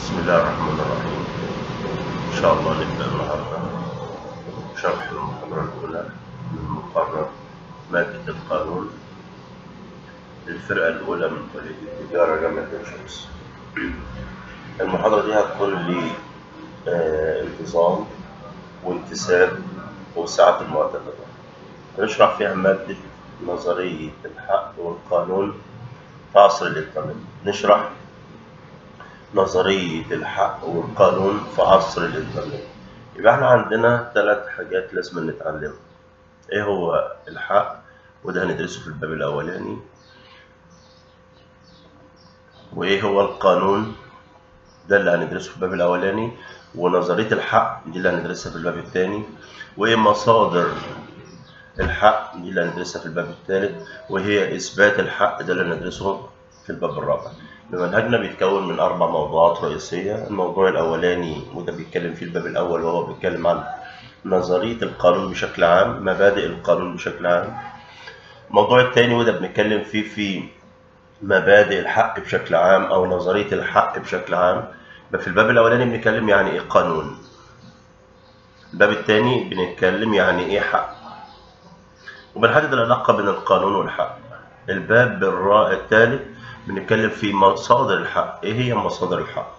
بسم الله الرحمن الرحيم إن شاء الله نبدأ النهاردة شرح المحاضرة الأولى من مقرر مادة القانون للفرقة الأولى من كلية التجارة جامعة عين شمس المحاضرة دي هتكون لي آه، انتظام وانتساب وسعة المعتمدة هنشرح فيها مادة نظرية الحق والقانون في عصر الإنترنت نشرح نظرية الحق والقانون في عصر الإنترنت يبقى احنا عندنا ثلاث حاجات لازم نتعلمها ايه هو الحق وده هندرسه في الباب الأولاني وايه هو القانون ده اللي هندرسه في الباب الأولاني ونظرية الحق دي اللي هندرسها في الباب الثاني وايه مصادر الحق دي اللي هندرسها في الباب الثالث وهي إثبات الحق ده اللي هندرسه في الباب الرابع منهجنا بيتكون من أربع موضوعات رئيسية الموضوع الأولاني وده بيتكلم فيه الباب الأول وهو بيتكلم عن نظرية القانون بشكل عام مبادئ القانون بشكل عام الموضوع الثاني وده بنتكلم فيه في مبادئ الحق بشكل عام أو نظرية الحق بشكل عام في الباب الأولاني بنتكلم يعني إيه قانون الباب الثاني بنتكلم يعني إيه حق وبنحدد العلاقة بين القانون والحق الباب الرا- الثالث بنتكلم في مصادر الحق ايه هي مصادر الحق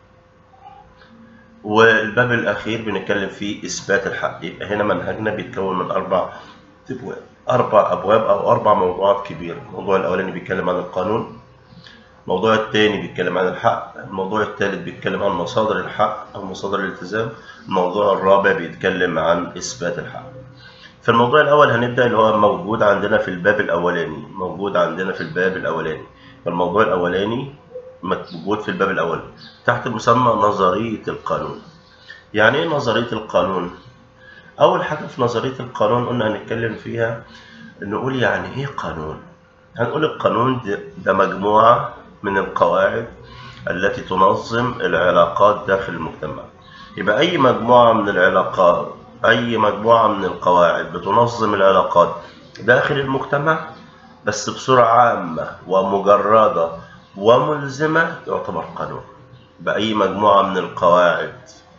والباب الاخير بنتكلم في اثبات الحق يبقى هنا منهجنا بيتكون من اربع ابواب اربع ابواب او اربع موضوعات كبيره الموضوع الاولاني بيتكلم عن القانون الموضوع الثاني بيتكلم عن الحق الموضوع الثالث بيتكلم عن مصادر الحق او مصادر الالتزام الموضوع الرابع بيتكلم عن اثبات الحق في الموضوع الأول هنبدأ اللي هو موجود عندنا في الباب الأولاني موجود عندنا في الباب الأولاني فالموضوع الأولاني موجود في الباب الأول تحت مسمى نظرية القانون يعني إيه نظرية القانون؟ أول حاجة في نظرية القانون قلنا هنتكلم فيها نقول يعني إيه قانون؟ هنقول القانون ده, ده مجموعة من القواعد التي تنظم العلاقات داخل المجتمع يبقى أي مجموعة من العلاقات أي مجموعة من القواعد بتنظم العلاقات داخل المجتمع بس بصورة عامة ومجردة وملزمة يعتبر قانون بأي مجموعة من القواعد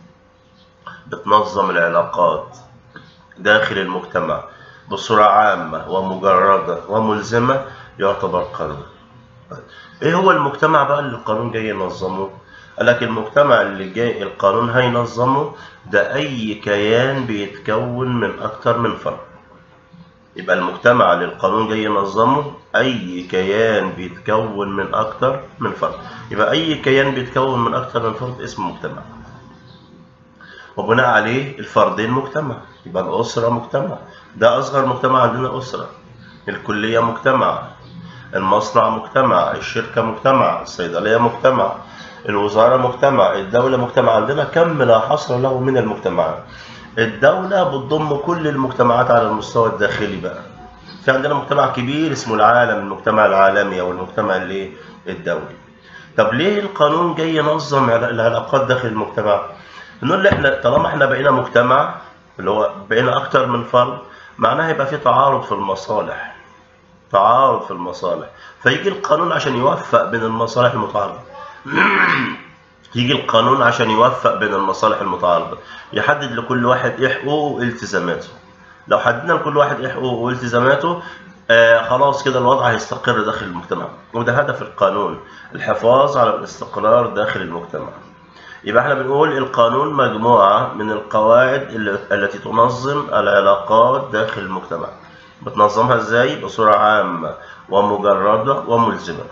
بتنظم العلاقات داخل المجتمع بصورة عامة ومجردة وملزمة يعتبر قانون ايه هو المجتمع بقى اللي القانون جاي ينظمه قال لك المجتمع اللي جاي القانون هينظمه ده اي كيان بيتكون من اكتر من فرد يبقى المجتمع اللي القانون جاي ينظمه اي كيان بيتكون من اكتر من فرد يبقى اي كيان بيتكون من اكتر من فرد اسمه مجتمع وبناء عليه الفردين مجتمع يبقى الاسره مجتمع ده اصغر مجتمع عندنا اسره الكليه مجتمع المصنع مجتمع الشركه مجتمع الصيدليه مجتمع الوزارة مجتمع الدولة مجتمع عندنا كم لا حصر له من المجتمعات الدولة بتضم كل المجتمعات على المستوى الداخلي بقى في عندنا مجتمع كبير اسمه العالم المجتمع العالمي أو المجتمع اللي الدولي طب ليه القانون جاي ينظم العلاقات داخل المجتمع نقول احنا طالما احنا بقينا مجتمع اللي هو بقينا اكتر من فرد معناها يبقى في تعارض في المصالح تعارض في المصالح فيجي القانون عشان يوفق بين المصالح المتعارضه يجي القانون عشان يوفق بين المصالح المتعارضة يحدد لكل واحد ايه حقوقه والتزاماته لو حددنا لكل واحد ايه حقوقه والتزاماته آه خلاص كده الوضع هيستقر داخل المجتمع وده هدف القانون الحفاظ على الاستقرار داخل المجتمع يبقى احنا بنقول القانون مجموعة من القواعد التي تنظم العلاقات داخل المجتمع بتنظمها ازاي بصورة عامة ومجردة وملزمة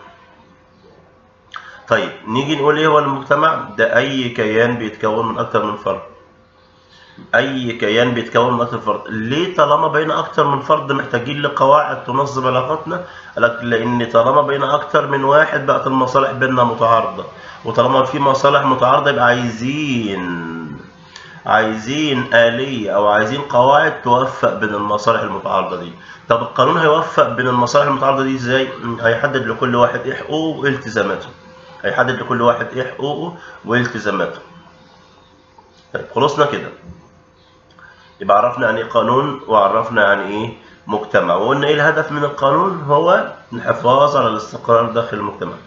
طيب نيجي نقول ايه هو المجتمع ده اي كيان بيتكون من اكتر من فرد اي كيان بيتكون من اكتر من فرد ليه طالما بقينا اكتر من فرد محتاجين لقواعد تنظم علاقاتنا قالك لان طالما بقينا اكتر من واحد بقت المصالح بيننا متعارضه وطالما في مصالح متعارضه يبقى عايزين عايزين آلية أو عايزين قواعد توفق بين المصالح المتعارضة دي طب القانون هيوفق بين المصالح المتعارضة دي ازاي؟ هيحدد لكل واحد ايه حقوقه والتزاماته هيحدد لكل واحد ايه حقوقه والتزاماته طيب خلصنا كده يبقى عرفنا يعني ايه قانون وعرفنا يعني ايه مجتمع وقلنا ايه الهدف من القانون هو الحفاظ على الاستقرار داخل المجتمع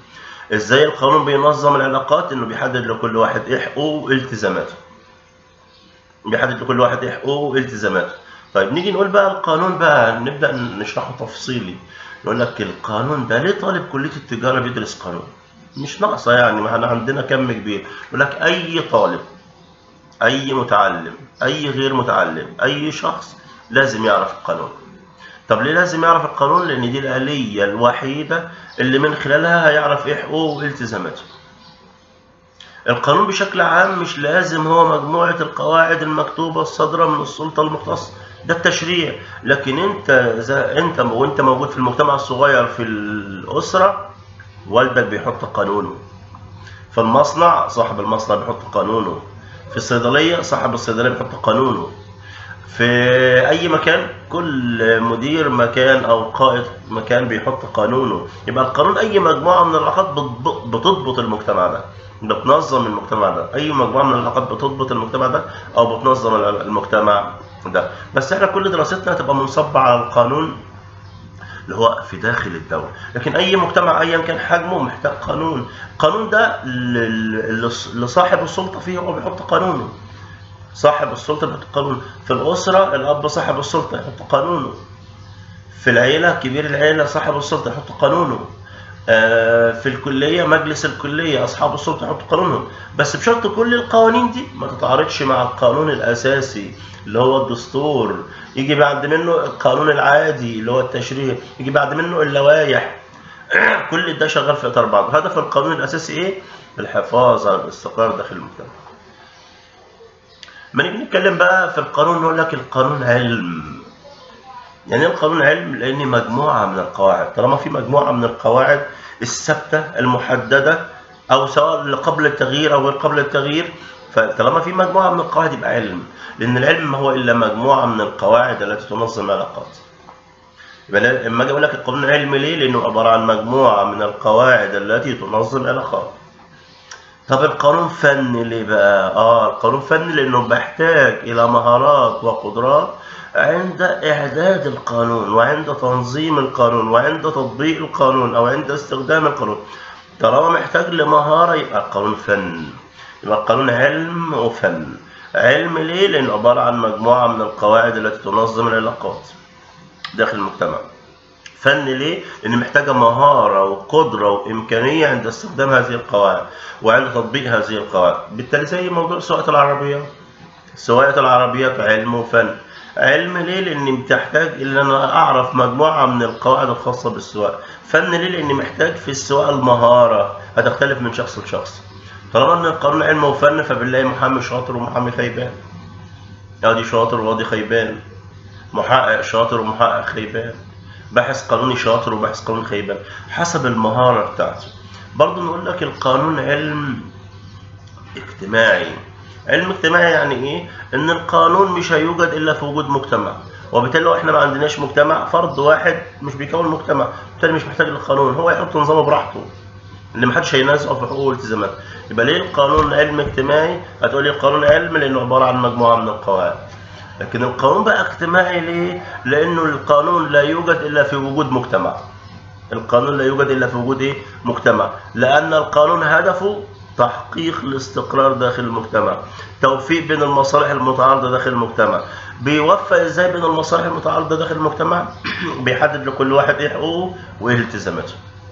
ازاي القانون بينظم العلاقات انه بيحدد لكل واحد ايه حقوقه والتزاماته بيحدد لكل واحد ايه حقوقه والتزاماته طيب نيجي نقول بقى القانون بقى نبدا نشرحه تفصيلي يقول لك القانون ده ليه طالب كليه التجاره بيدرس قانون مش ناقصه يعني ما احنا عندنا كم كبير يقول لك اي طالب اي متعلم اي غير متعلم اي شخص لازم يعرف القانون طب ليه لازم يعرف القانون لان دي الاليه الوحيده اللي من خلالها هيعرف ايه حقوقه والتزاماته القانون بشكل عام مش لازم هو مجموعه القواعد المكتوبه الصادره من السلطه المختصه ده التشريع لكن انت اذا انت وانت موجود في المجتمع الصغير في الاسره والدك بيحط قانونه في المصنع صاحب المصنع بيحط قانونه في الصيدليه صاحب الصيدليه بيحط قانونه في اي مكان كل مدير مكان او قائد مكان بيحط قانونه يبقى القانون اي مجموعه من العلاقات بتضبط المجتمع ده بتنظم المجتمع ده اي مجموعه من العلاقات بتضبط المجتمع ده او بتنظم المجتمع ده بس احنا كل دراستنا هتبقى منصبه على القانون اللي هو في داخل الدولة لكن أي مجتمع أيا كان حجمه محتاج قانون القانون ده اللي صاحب السلطة فيه هو بيحط قانونه صاحب السلطة بيحط قانون في الأسرة الأب صاحب السلطة يحط قانونه في العيلة كبير العيلة صاحب السلطة يحط قانونه في الكلية مجلس الكلية أصحاب السلطة يحطوا قانونهم بس بشرط كل القوانين دي ما تتعارضش مع القانون الأساسي اللي هو الدستور يجي بعد منه القانون العادي اللي هو التشريع يجي بعد منه اللوائح كل ده شغال في إطار بعض هدف القانون الأساسي إيه؟ الحفاظ على الاستقرار داخل المجتمع ما نيجي نتكلم بقى في القانون نقول لك القانون علم يعني ايه القانون علم لان مجموعه من القواعد طالما في مجموعه من القواعد الثابته المحدده او سواء قبل التغيير او غير قبل التغيير فطالما في مجموعه من القواعد يبقى علم لان العلم ما هو الا مجموعه من القواعد التي تنظم العلاقات يبقى لما اجي اقول لك القانون علمي ليه لانه عباره عن مجموعه من القواعد التي تنظم العلاقات طب القانون فني ليه بقى اه القانون فني لانه بيحتاج الى مهارات وقدرات عند إعداد القانون وعند تنظيم القانون وعند تطبيق القانون أو عند استخدام القانون طالما محتاج لمهارة يبقى القانون فن يبقى القانون علم وفن علم ليه؟ لأنه عبارة عن مجموعة من القواعد التي تنظم العلاقات داخل المجتمع فن ليه؟ لأن محتاجة مهارة وقدرة وإمكانية عند استخدام هذه القواعد وعند تطبيق هذه القواعد بالتالي زي موضوع سواقة العربيات سواقة العربيات علم وفن علم ليه؟ لأني بتحتاج إن أنا أعرف مجموعة من القواعد الخاصة بالسواقة. فن ليه؟ لأني محتاج في السواقة المهارة هتختلف من شخص لشخص. طالما إن القانون علم وفن فبنلاقي محامي شاطر ومحامي خيبان. أدي شاطر وأدي خيبان. محقق شاطر ومحقق خيبان. باحث قانوني شاطر وباحث قانوني خيبان. حسب المهارة بتاعته. برضه نقول لك القانون علم اجتماعي. علم اجتماعي يعني ايه؟ ان القانون مش هيوجد الا في وجود مجتمع وبالتالي لو احنا ما عندناش مجتمع فرد واحد مش بيكون مجتمع بالتالي مش محتاج للقانون هو يحط نظامه براحته اللي محدش هينازعه في حقوقه والالتزامات يبقى ليه القانون علم اجتماعي هتقول لي القانون علم لانه عباره عن مجموعه من القواعد لكن القانون بقى اجتماعي ليه لانه القانون لا يوجد الا في وجود مجتمع القانون لا يوجد الا في وجود ايه مجتمع لان القانون هدفه تحقيق الاستقرار داخل المجتمع توفيق بين المصالح المتعارضة داخل المجتمع بيوفق ازاي بين المصالح المتعارضة داخل المجتمع بيحدد لكل واحد ايه حقوقه وايه التزاماته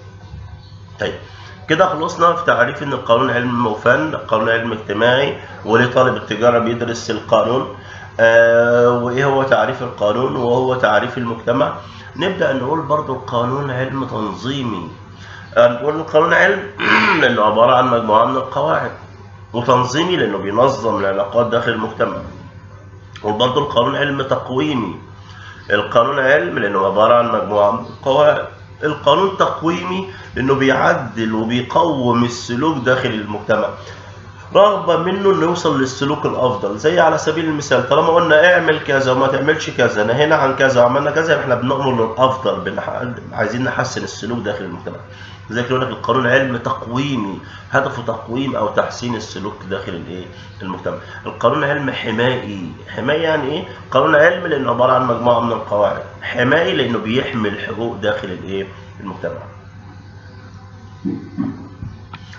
طيب كده خلصنا في تعريف ان القانون علم وفن القانون علم اجتماعي وليه طالب التجارة بيدرس القانون آه وايه هو تعريف القانون وهو تعريف المجتمع نبدأ نقول برضو القانون علم تنظيمي نقول القانون علم لانه عباره عن مجموعه من القواعد وتنظيمي لانه بينظم العلاقات داخل المجتمع وبرضه القانون علم تقويمي القانون علم لانه عباره عن مجموعه من القواعد القانون تقويمي لانه بيعدل وبيقوم السلوك داخل المجتمع رغبة منه انه يوصل للسلوك الافضل زي على سبيل المثال طالما قلنا اعمل كذا وما تعملش كذا نهينا عن كذا وعملنا كذا احنا بنأمر للافضل بنح... عايزين نحسن السلوك داخل المجتمع لذلك يقول لك القانون علم تقويمي هدفه تقويم او تحسين السلوك داخل الايه المجتمع القانون علم حمائي حمائي يعني ايه قانون علم لانه عباره عن مجموعه من القواعد حمائي لانه بيحمي الحقوق داخل الايه المجتمع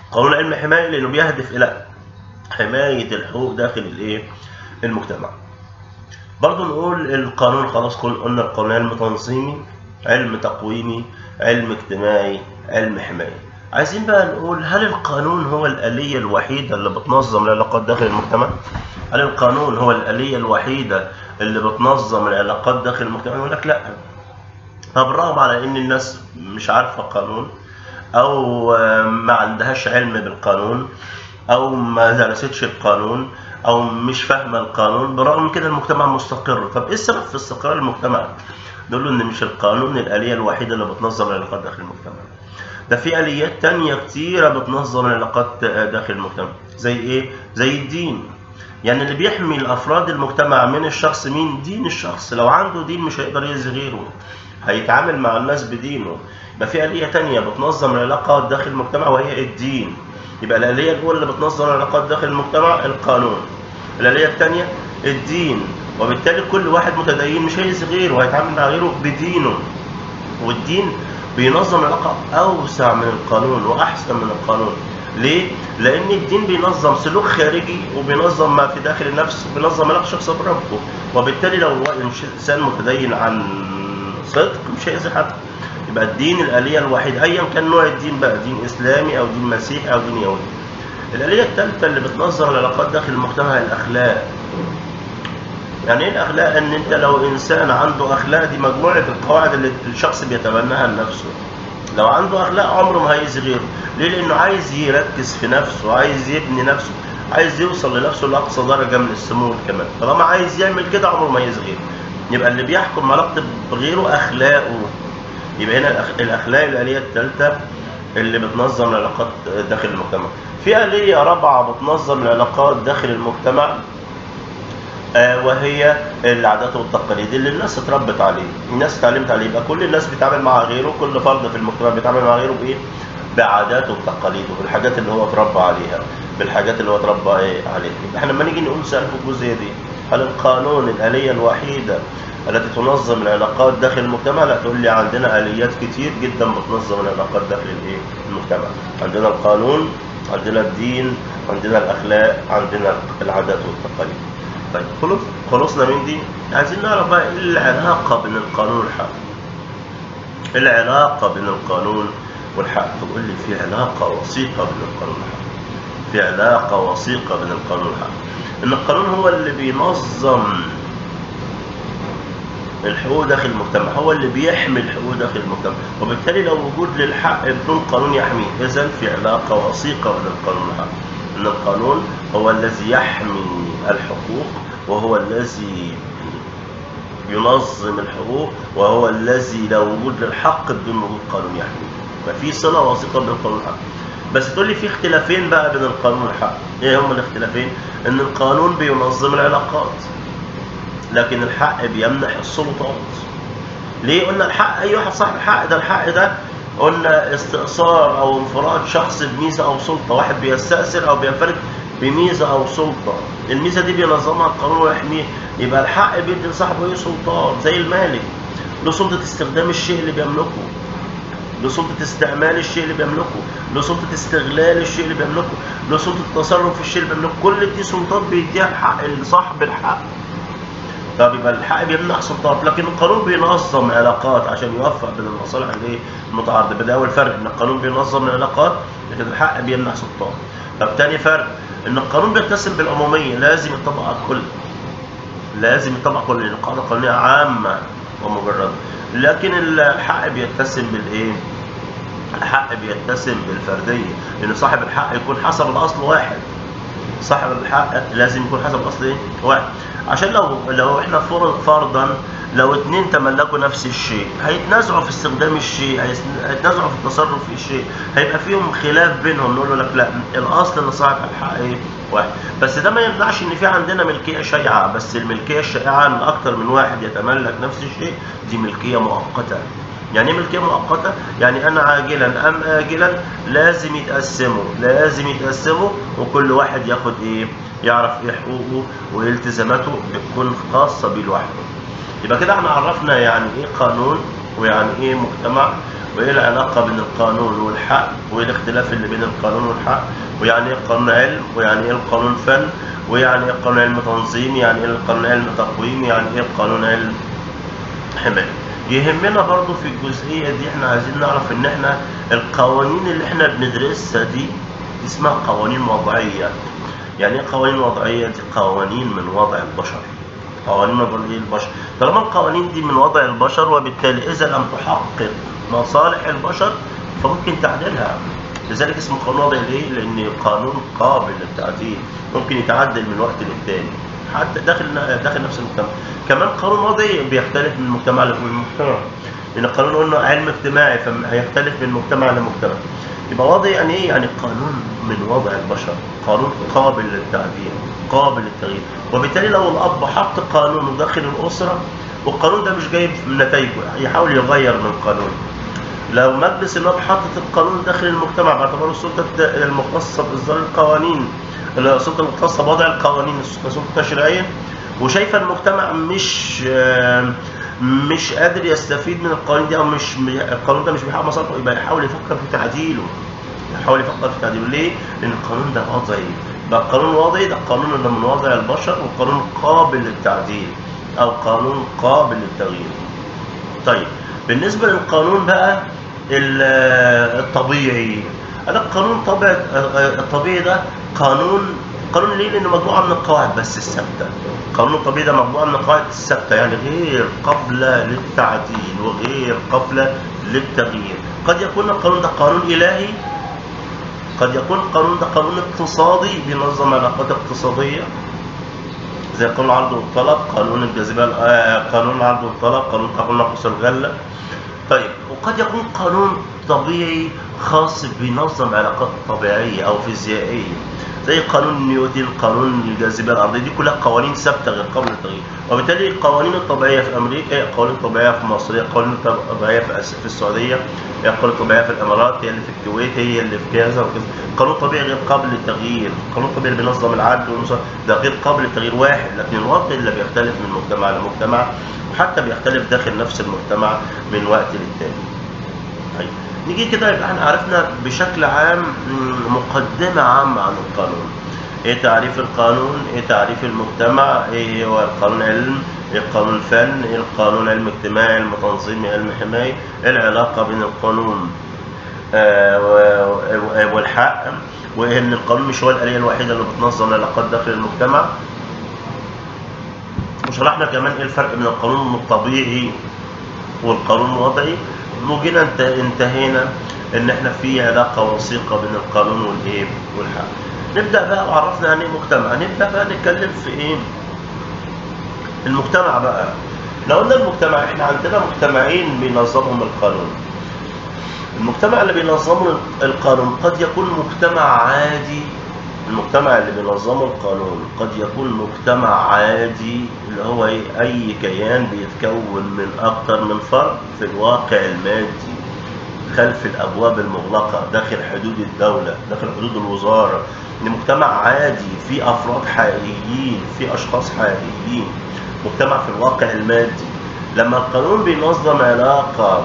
قانون علم حماية لأنه بيهدف إلى حماية الحقوق داخل الإيه المجتمع برضه نقول القانون خلاص كل- قلنا القانون علم تنظيمي علم تقويمي علم اجتماعي علم حماية عايزين بقى نقول هل القانون هو الآلية الوحيدة اللي بتنظم العلاقات داخل المجتمع؟ هل القانون هو الآلية الوحيدة اللي بتنظم العلاقات داخل المجتمع؟ يقول لك لا فبالرغم على ان الناس مش عارفه قانون او آه، ما عندهاش علم بالقانون او ما درستش القانون او مش فاهمه القانون برغم من كده المجتمع مستقر طب ايه السبب في استقرار المجتمع نقول له ان مش القانون الاليه الوحيده اللي بتنظم العلاقات داخل المجتمع ده في اليات تانية كتيره بتنظم العلاقات داخل المجتمع زي ايه زي الدين يعني اللي بيحمي الافراد المجتمع من الشخص مين دين الشخص لو عنده دين مش هيقدر يأذي غيره هيتعامل مع الناس بدينه يبقى في آلية تانية بتنظم العلاقات داخل المجتمع وهي الدين يبقى الآلية الأولى اللي بتنظم العلاقات داخل المجتمع القانون الآلية الثانية الدين وبالتالي كل واحد متدين مش هيأذي غيره هيتعامل مع غيره بدينه والدين بينظم العلاقة أوسع من القانون وأحسن من القانون ليه؟ لأن الدين بينظم سلوك خارجي وبينظم ما في داخل النفس بينظم علاقة شخص بربه وبالتالي لو إنسان متدين عن صدق مش هيأذي حد يبقى الدين الآلية الوحيدة أيا كان نوع الدين بقى دين إسلامي أو دين مسيحي أو دين يهودي الآلية الثالثة اللي بتنظم العلاقات داخل المجتمع الأخلاق يعني ايه الاخلاق ان انت لو انسان عنده اخلاق دي مجموعه القواعد اللي الشخص بيتبناها لنفسه لو عنده اخلاق عمره ما هيأذي غيره ليه لانه عايز يركز في نفسه عايز يبني نفسه عايز يوصل لنفسه لاقصى درجه من السمو والكمال طالما عايز يعمل كده عمره ما هيأذي غيره يبقى اللي بيحكم علاقته بغيره اخلاقه يبقى هنا الأخ- الاخلاق الاليه الثالثه اللي بتنظم العلاقات داخل المجتمع في آلية رابعة بتنظم العلاقات داخل المجتمع آه، وهي العادات والتقاليد اللي الناس اتربت عليه الناس اتعلمت عليه يبقى كل الناس بيتعامل مع غيره كل فرد في المجتمع بيتعامل مع غيره بايه بعاداته وتقاليده بالحاجات اللي هو اتربى عليها بالحاجات اللي هو اتربى إيه عليها يبقى احنا لما نيجي نقول سؤال في الجزئيه دي هل القانون الآلية الوحيدة التي تنظم العلاقات داخل المجتمع لا تقول لي عندنا آليات كتير جدا بتنظم العلاقات داخل الايه المجتمع عندنا القانون عندنا الدين عندنا الأخلاق عندنا العادات والتقاليد طيب خلص خلصنا من دي عايزين نعرف بقى ايه العلاقة بين القانون والحق ايه العلاقة بين القانون والحق تقول لي في علاقة وثيقة بين القانون والحق في علاقة وثيقة بين القانون والحق ان القانون هو اللي بينظم الحقوق داخل المجتمع هو اللي بيحمي الحقوق داخل المجتمع وبالتالي لو وجود للحق بدون قانون يحميه اذا في علاقة وثيقة بين القانون والحق ان القانون هو الذي يحمي الحقوق وهو الذي ينظم الحقوق وهو الذي لو وجود للحق بدون وجود قانون يحميه ففي صلة وثيقة بين القانون والحق بس تقول لي في اختلافين بقى بين القانون والحق ايه هم الاختلافين ان القانون بينظم العلاقات لكن الحق بيمنح السلطات ليه قلنا الحق اي واحد صاحب الحق ده الحق ده قلنا استئثار او انفراد شخص بميزه او سلطه واحد بيستأثر او بينفرد بميزه او سلطه الميزه دي بينظمها القانون ويحميها يبقى الحق بيدي لصاحبه ايه سلطات زي المالك له سلطه استخدام الشيء اللي بيملكه له سلطة استعمال الشيء اللي بيملكه له سلطة استغلال الشيء اللي بيملكه له سلطة التصرف في الشيء اللي بيملكه كل دي سلطات بيديها الحق لصاحب الحق طب يبقى الحق بيمنح سلطات لكن القانون بينظم علاقات عشان يوفق بين المصالح الايه المتعارضه ده اول فرق ان القانون بينظم العلاقات لكن الحق بيمنح سلطات طب تاني فرق ان القانون بيتسم بالعموميه لازم يطبق على الكل لازم يطبق كل لان القاعده القانونيه عامه ومجرده لكن الحق بيتسم بالايه الحق بيتسم بالفرديه لان صاحب الحق يكون حسب الاصل واحد صاحب الحق لازم يكون حسب الاصل ايه واحد عشان لو لو احنا فرض فرضا لو اتنين تملكوا نفس الشيء هيتنازعوا في استخدام الشيء هيس- هيتنازعوا في التصرف في الشيء هيبقى فيهم خلاف بينهم نقول له لك لا الاصل ان صاحب الحق ايه واحد بس ده ما يمنعش ان في عندنا ملكيه شائعه بس الملكيه الشائعه ان اكتر من واحد يتملك نفس الشيء دي ملكيه مؤقته يعني ايه ملكيه مؤقته يعني انا عاجلا ام اجلا لازم يتقسموا لازم يتقسموا وكل واحد ياخد ايه يعرف ايه حقوقه وايه التزاماته بتكون خاصه بيه لوحده يبقى كده احنا عرفنا يعني ايه قانون ويعني ايه مجتمع وايه العلاقه بين القانون والحق وايه الاختلاف اللي بين القانون والحق ويعني ايه قانون علم ويعني ايه القانون فن ويعني ايه قانون علم تنظيم يعني ايه القانون علم تقويم يعني ايه قانون علم حمايه يهمنا برضو في الجزئيه دي احنا عايزين نعرف ان احنا القوانين اللي احنا بندرسها دي اسمها قوانين وضعيه يعني ايه قوانين وضعيه دي قوانين من وضع البشر قوانين وضعيه البشر طالما القوانين دي من وضع البشر وبالتالي اذا لم تحقق مصالح البشر فممكن تعديلها لذلك اسمه قانون وضعي ليه؟ لان قانون قابل للتعديل ممكن يتعدل من وقت للتاني حتى داخل داخل نفس المجتمع كمان قانون وضعي بيختلف من مجتمع لمجتمع لان القانون قلنا علم اجتماعي فهيختلف من مجتمع لمجتمع يبقى وضعي يعني ايه يعني قانون من وضع البشر قانون قابل للتعديل قابل للتغيير وبالتالي لو الاب حط قانون داخل الاسره والقانون ده مش جايب نتائجه يحاول يغير من القانون لو مجلس النواب حطت القانون داخل المجتمع باعتباره السلطه المختصه باصدار القوانين السلطه المختصه بوضع القوانين كسلطه تشريعيه وشايفه المجتمع مش مش قادر يستفيد من القوانين دي او مش القانون ده مش بيحقق مصالحه يبقى يحاول يفكر في تعديله يحاول يفكر في تعديله ليه؟ لان القانون ده وضعي يبقى القانون الوضعي ده القانون اللي من وضع البشر وقانون قابل للتعديل او قانون قابل للتغيير طيب بالنسبه للقانون بقى الطبيعي انا القانون طبع الطبيعي ده قانون قانون ليه لانه مجموعه من القواعد بس الثابته القانون الطبيعي ده مجموعه من القواعد الثابته يعني غير قابله للتعديل وغير قابله للتغيير قد يكون القانون ده قانون الهي قد يكون القانون ده قانون اقتصادي بينظم علاقات اقتصاديه زي قانون العرض والطلب قانون الجاذبيه قانون العرض والطلب قانون قانون نقص الغله طيب وقد يكون قانون طبيعي خاص بينظم علاقات طبيعيه او فيزيائيه زي قانون نيوتن قانون الجاذبيه الارضيه دي كلها قوانين ثابته غير قابله للتغيير وبالتالي القوانين الطبيعيه في امريكا هي القوانين الطبيعيه في مصر هي القوانين الطبيعيه في في السعوديه هي القوانين الطبيعيه في الامارات هي اللي في الكويت هي اللي في كذا وكذا قانون طبيعي غير قابل للتغيير القانون الطبيعي اللي بينظم العدل والنصر ده غير قابل للتغيير واحد لكن الواقع اللي بيختلف من مجتمع لمجتمع وحتى بيختلف داخل نفس المجتمع من وقت للتاني طيب نيجي كده يبقى احنا عرفنا بشكل عام مقدمة عامة عن القانون ايه تعريف القانون ايه تعريف المجتمع ايه هو القانون علم ايه القانون الفن ايه القانون علم اجتماعي علم تنظيمي علم حماية ايه العلاقة بين القانون آه والحق وان القانون مش هو الآلية الوحيدة اللي بتنظم العلاقات داخل المجتمع وشرحنا كمان ايه الفرق بين القانون الطبيعي والقانون الوضعي وجينا انتهينا ان احنا في علاقه وثيقه بين القانون والايه والحق نبدا بقى وعرفنا عن ايه مجتمع نبدا بقى نتكلم في ايه المجتمع بقى لو قلنا المجتمع احنا عندنا مجتمعين بينظمهم القانون المجتمع اللي بينظمه القانون قد يكون مجتمع عادي المجتمع اللي بينظمه القانون قد يكون مجتمع عادي اللي هو ايه اي كيان بيتكون من اكتر من فرد في الواقع المادي خلف الابواب المغلقه داخل حدود الدوله داخل حدود الوزاره مجتمع عادي في افراد حقيقيين في اشخاص حقيقيين مجتمع في الواقع المادي لما القانون بينظم علاقه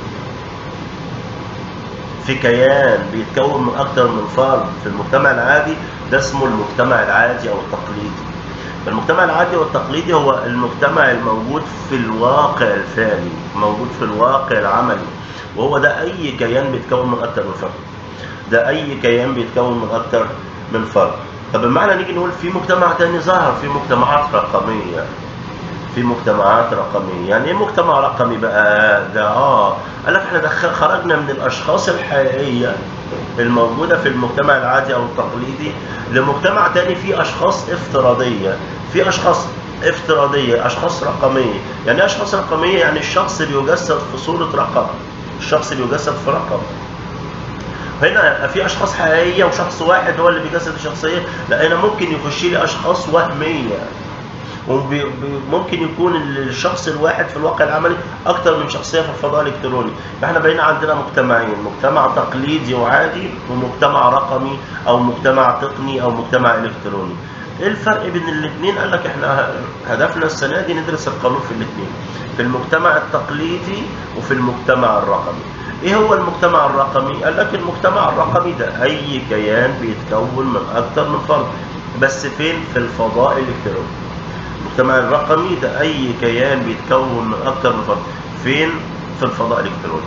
في كيان بيتكون من اكتر من فرد في المجتمع العادي ده اسمه المجتمع العادي او التقليدي المجتمع العادي والتقليدي هو المجتمع الموجود في الواقع الفعلي موجود في الواقع العملي وهو ده اي كيان بيتكون من اكتر من فرد ده اي كيان بيتكون من اكتر من فرد طب بمعنى نيجي نقول في مجتمع تاني ظهر في مجتمعات رقميه في مجتمعات رقميه يعني ايه مجتمع رقمي بقى ده اه قال لك احنا دخل خرجنا من الاشخاص الحقيقيه الموجوده في المجتمع العادي او التقليدي لمجتمع تاني فيه اشخاص افتراضيه في اشخاص افتراضيه اشخاص رقميه يعني ايه اشخاص رقميه يعني الشخص بيجسد في صوره رقم الشخص بيجسد في رقم هنا في اشخاص حقيقيه وشخص واحد هو اللي بيجسد الشخصيه لا هنا ممكن يخش لي اشخاص وهميه وممكن يكون الشخص الواحد في الواقع العملي اكتر من شخصيه في الفضاء الالكتروني فاحنا بقينا عندنا مجتمعين مجتمع تقليدي وعادي ومجتمع رقمي او مجتمع تقني او مجتمع الكتروني ايه الفرق بين الاثنين قال لك احنا هدفنا السنه دي ندرس القانون في الاثنين في المجتمع التقليدي وفي المجتمع الرقمي ايه هو المجتمع الرقمي قال لك المجتمع الرقمي ده اي كيان بيتكون من اكتر من فرد بس فين في الفضاء الالكتروني المجتمع الرقمي ده اي كيان بيتكون من اكتر من فرد فين في الفضاء الالكتروني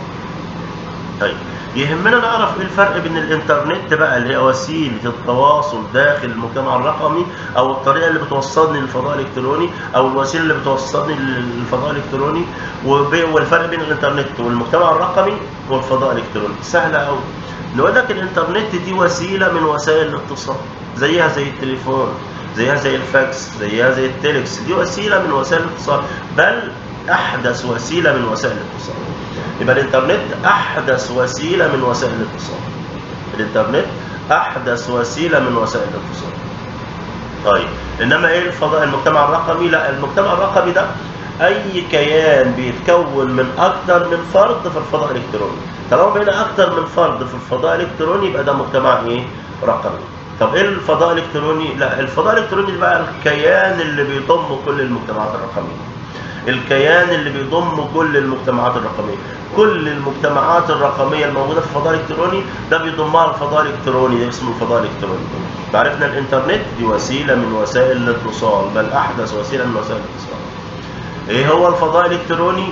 طيب يهمنا نعرف ايه الفرق بين الانترنت بقى اللي هي وسيله التواصل داخل المجتمع الرقمي او الطريقه اللي بتوصلني للفضاء الالكتروني او الوسيله اللي بتوصلني للفضاء الالكتروني والفرق بين الانترنت والمجتمع الرقمي والفضاء الالكتروني سهله قوي نقول لك الانترنت دي وسيله من وسائل الاتصال زيها زي التليفون زيها زي الفاكس زيها زي التليكس دي وسيله من وسائل الاتصال بل احدث وسيله من وسائل الاتصال يبقى الانترنت احدث وسيله من وسائل الاتصال الانترنت احدث وسيله من وسائل الاتصال طيب انما ايه الفضاء المجتمع الرقمي لا المجتمع الرقمي ده اي كيان بيتكون من اكتر من فرد في الفضاء الالكتروني طالما بقينا اكتر من فرد في الفضاء الالكتروني يبقى ده مجتمع ايه رقمي طب ايه الفضاء الالكتروني لا الفضاء الالكتروني بقى الكيان اللي بيضم كل المجتمعات الرقميه الكيان اللي بيضم كل المجتمعات الرقميه كل المجتمعات الرقميه الموجوده في الفضاء الالكتروني ده بيضمها الفضاء الالكتروني ده اسمه الفضاء الالكتروني عرفنا الانترنت دي وسيله من وسائل الاتصال بل احدث وسيله من وسائل الاتصال ايه هو الفضاء الالكتروني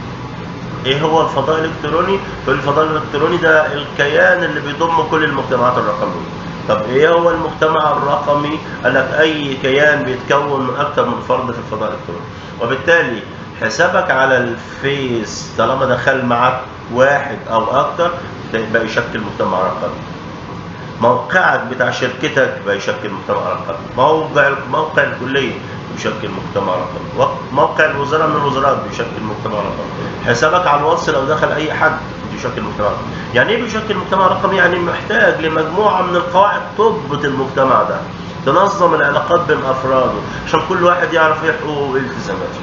ايه هو الفضاء الالكتروني الفضاء الالكتروني ده الكيان اللي بيضم كل المجتمعات الرقميه طب ايه هو المجتمع الرقمي قال لك اي كيان بيتكون من اكتر من فرد في الفضاء الالكتروني وبالتالي حسابك على الفيس طالما دخل معاك واحد او اكتر بقى يشكل مجتمع رقمي موقعك بتاع شركتك بقى يشكل مجتمع رقمي موقع موقع الكليه بيشكل مجتمع رقمي موقع الوزاره من الوزارات بيشكل مجتمع رقمي حسابك على الواتس لو دخل اي حد بيشكل مجتمع رقمي يعني ايه بيشكل مجتمع رقمي يعني محتاج لمجموعه من القواعد تضبط المجتمع ده تنظم العلاقات بين افراده عشان كل واحد يعرف ايه حقوقه وايه التزاماته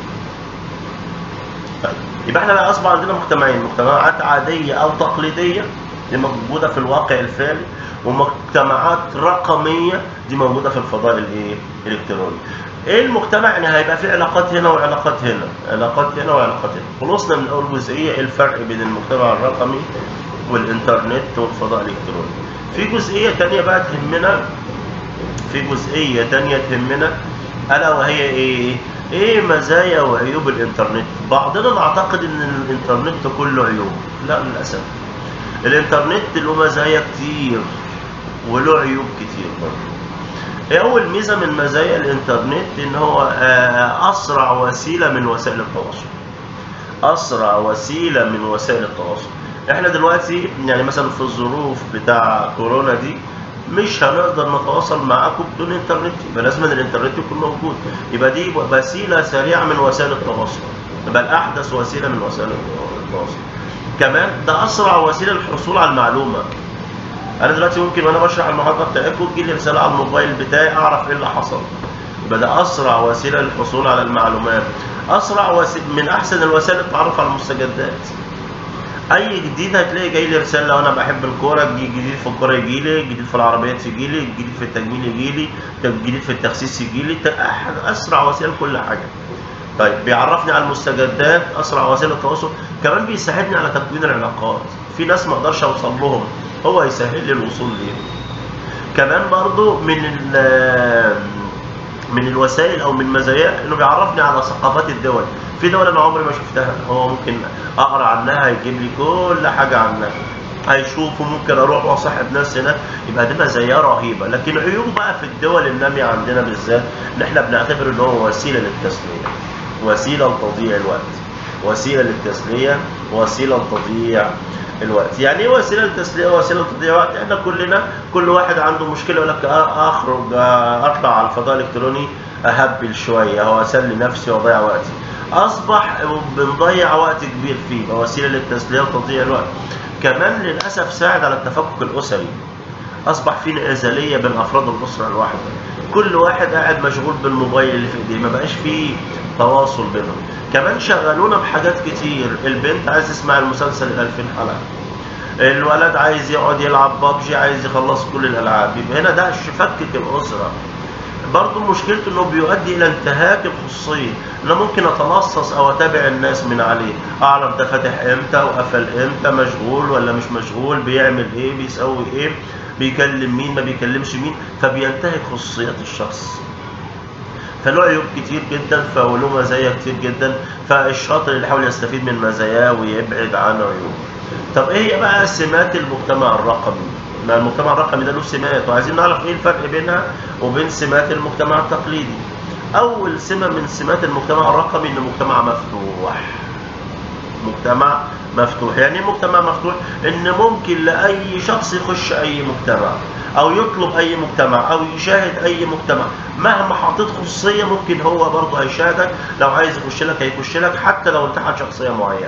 طيب يبقى احنا بقى اصبح عندنا مجتمعين مجتمعات عاديه او تقليديه دي موجوده في الواقع الفعلي ومجتمعات رقميه دي موجوده في الفضاء الايه الالكتروني ايه المجتمع يعني هيبقى فيه علاقات هنا وعلاقات هنا علاقات هنا وعلاقات هنا خلصنا من اول جزئيه ايه الفرق بين المجتمع الرقمي والانترنت والفضاء الالكتروني في جزئيه ثانيه بقى تهمنا في جزئيه ثانيه تهمنا الا وهي ايه ايه مزايا وعيوب الانترنت بعضنا نعتقد ان الانترنت كله عيوب لا للاسف الانترنت له مزايا كتير وله عيوب كتير برضه ايه اول ميزه من مزايا الانترنت ان هو اسرع وسيله من وسائل التواصل اسرع وسيله من وسائل التواصل احنا دلوقتي يعني مثلا في الظروف بتاع كورونا دي مش هنقدر نتواصل معاكم بدون انترنت يبقى لازم الانترنت يكون موجود يبقى دي وسيله سريعه من وسائل التواصل بل احدث وسيله من وسائل التواصل كمان ده اسرع وسيله للحصول على المعلومه انا دلوقتي ممكن وانا بشرح المحاضره بتاعتكم تجي لي رساله على الموبايل بتاعي اعرف ايه اللي حصل يبقى ده اسرع وسيله للحصول على المعلومات اسرع وسيله من احسن الوسائل التعرف على المستجدات اي جديد هتلاقي جاي لي رساله لو انا بحب الكوره جديد في الكوره يجي لي جديد في العربيات يجي لي جديد في التجميل يجي لي جديد في التخسيس يجي لي اسرع وسيله كل حاجه طيب بيعرفني على المستجدات اسرع وسائل التواصل كمان بيساعدني على تكوين العلاقات في ناس ما اقدرش اوصل لهم هو يسهل لي الوصول ليهم كمان برضو من من الوسائل او من مزاياه انه بيعرفني على ثقافات الدول في دول انا عمري ما شفتها هو ممكن اقرا عنها يجيب لي كل حاجه عنها هيشوفوا ممكن اروح واصاحب ناس هناك يبقى دي مزايا رهيبه لكن عيوب بقى في الدول الناميه عندنا بالذات ان احنا بنعتبر ان هو وسيله للتسليه وسيله لتضييع الوقت وسيله للتسليه وسيله لتضييع الوقت يعني ايه وسيله للتسليه وسيله لتضييع وقت احنا كلنا كل واحد عنده مشكله يقول لك اخرج اطلع على الفضاء الالكتروني اهبل شويه او اسلي نفسي واضيع وقتي اصبح بنضيع وقت كبير فيه وسيله للتسليه وتضييع الوقت كمان للاسف ساعد على التفكك الاسري اصبح في انعزاليه بين افراد الاسره الواحده كل واحد قاعد مشغول بالموبايل اللي في ايديه ما بقاش فيه تواصل بينهم كمان شغلونا بحاجات كتير البنت عايز تسمع المسلسل ال 2000 حلقه الولد عايز يقعد يلعب بابجي عايز يخلص كل الالعاب يبقى هنا ده فكك الاسره برضه مشكلته انه بيؤدي الى انتهاك الخصوصيه انا ممكن اتلصص او اتابع الناس من عليه اعرف ده فاتح امتى وقفل امتى مشغول ولا مش مشغول بيعمل ايه بيسوي ايه بيكلم مين ما بيكلمش مين فبينتهك خصوصيات الشخص فله عيوب كتير جدا فله مزايا كتير جدا فالشاطر اللي يحاول يستفيد من مزاياه ويبعد عن عيوبه طب ايه هي بقى سمات المجتمع الرقمي ما المجتمع الرقمي ده له سمات وعايزين نعرف ايه الفرق بينها وبين سمات المجتمع التقليدي اول سمه من سمات المجتمع الرقمي انه مجتمع مفتوح مجتمع مفتوح يعني ايه مجتمع مفتوح ان ممكن لاي شخص يخش اي مجتمع او يطلب اي مجتمع او يشاهد اي مجتمع مهما حطيت خصوصيه ممكن هو برضه هيشاهدك لو عايز يخش لك هيخش لك حتى لو انتحل شخصيه معينه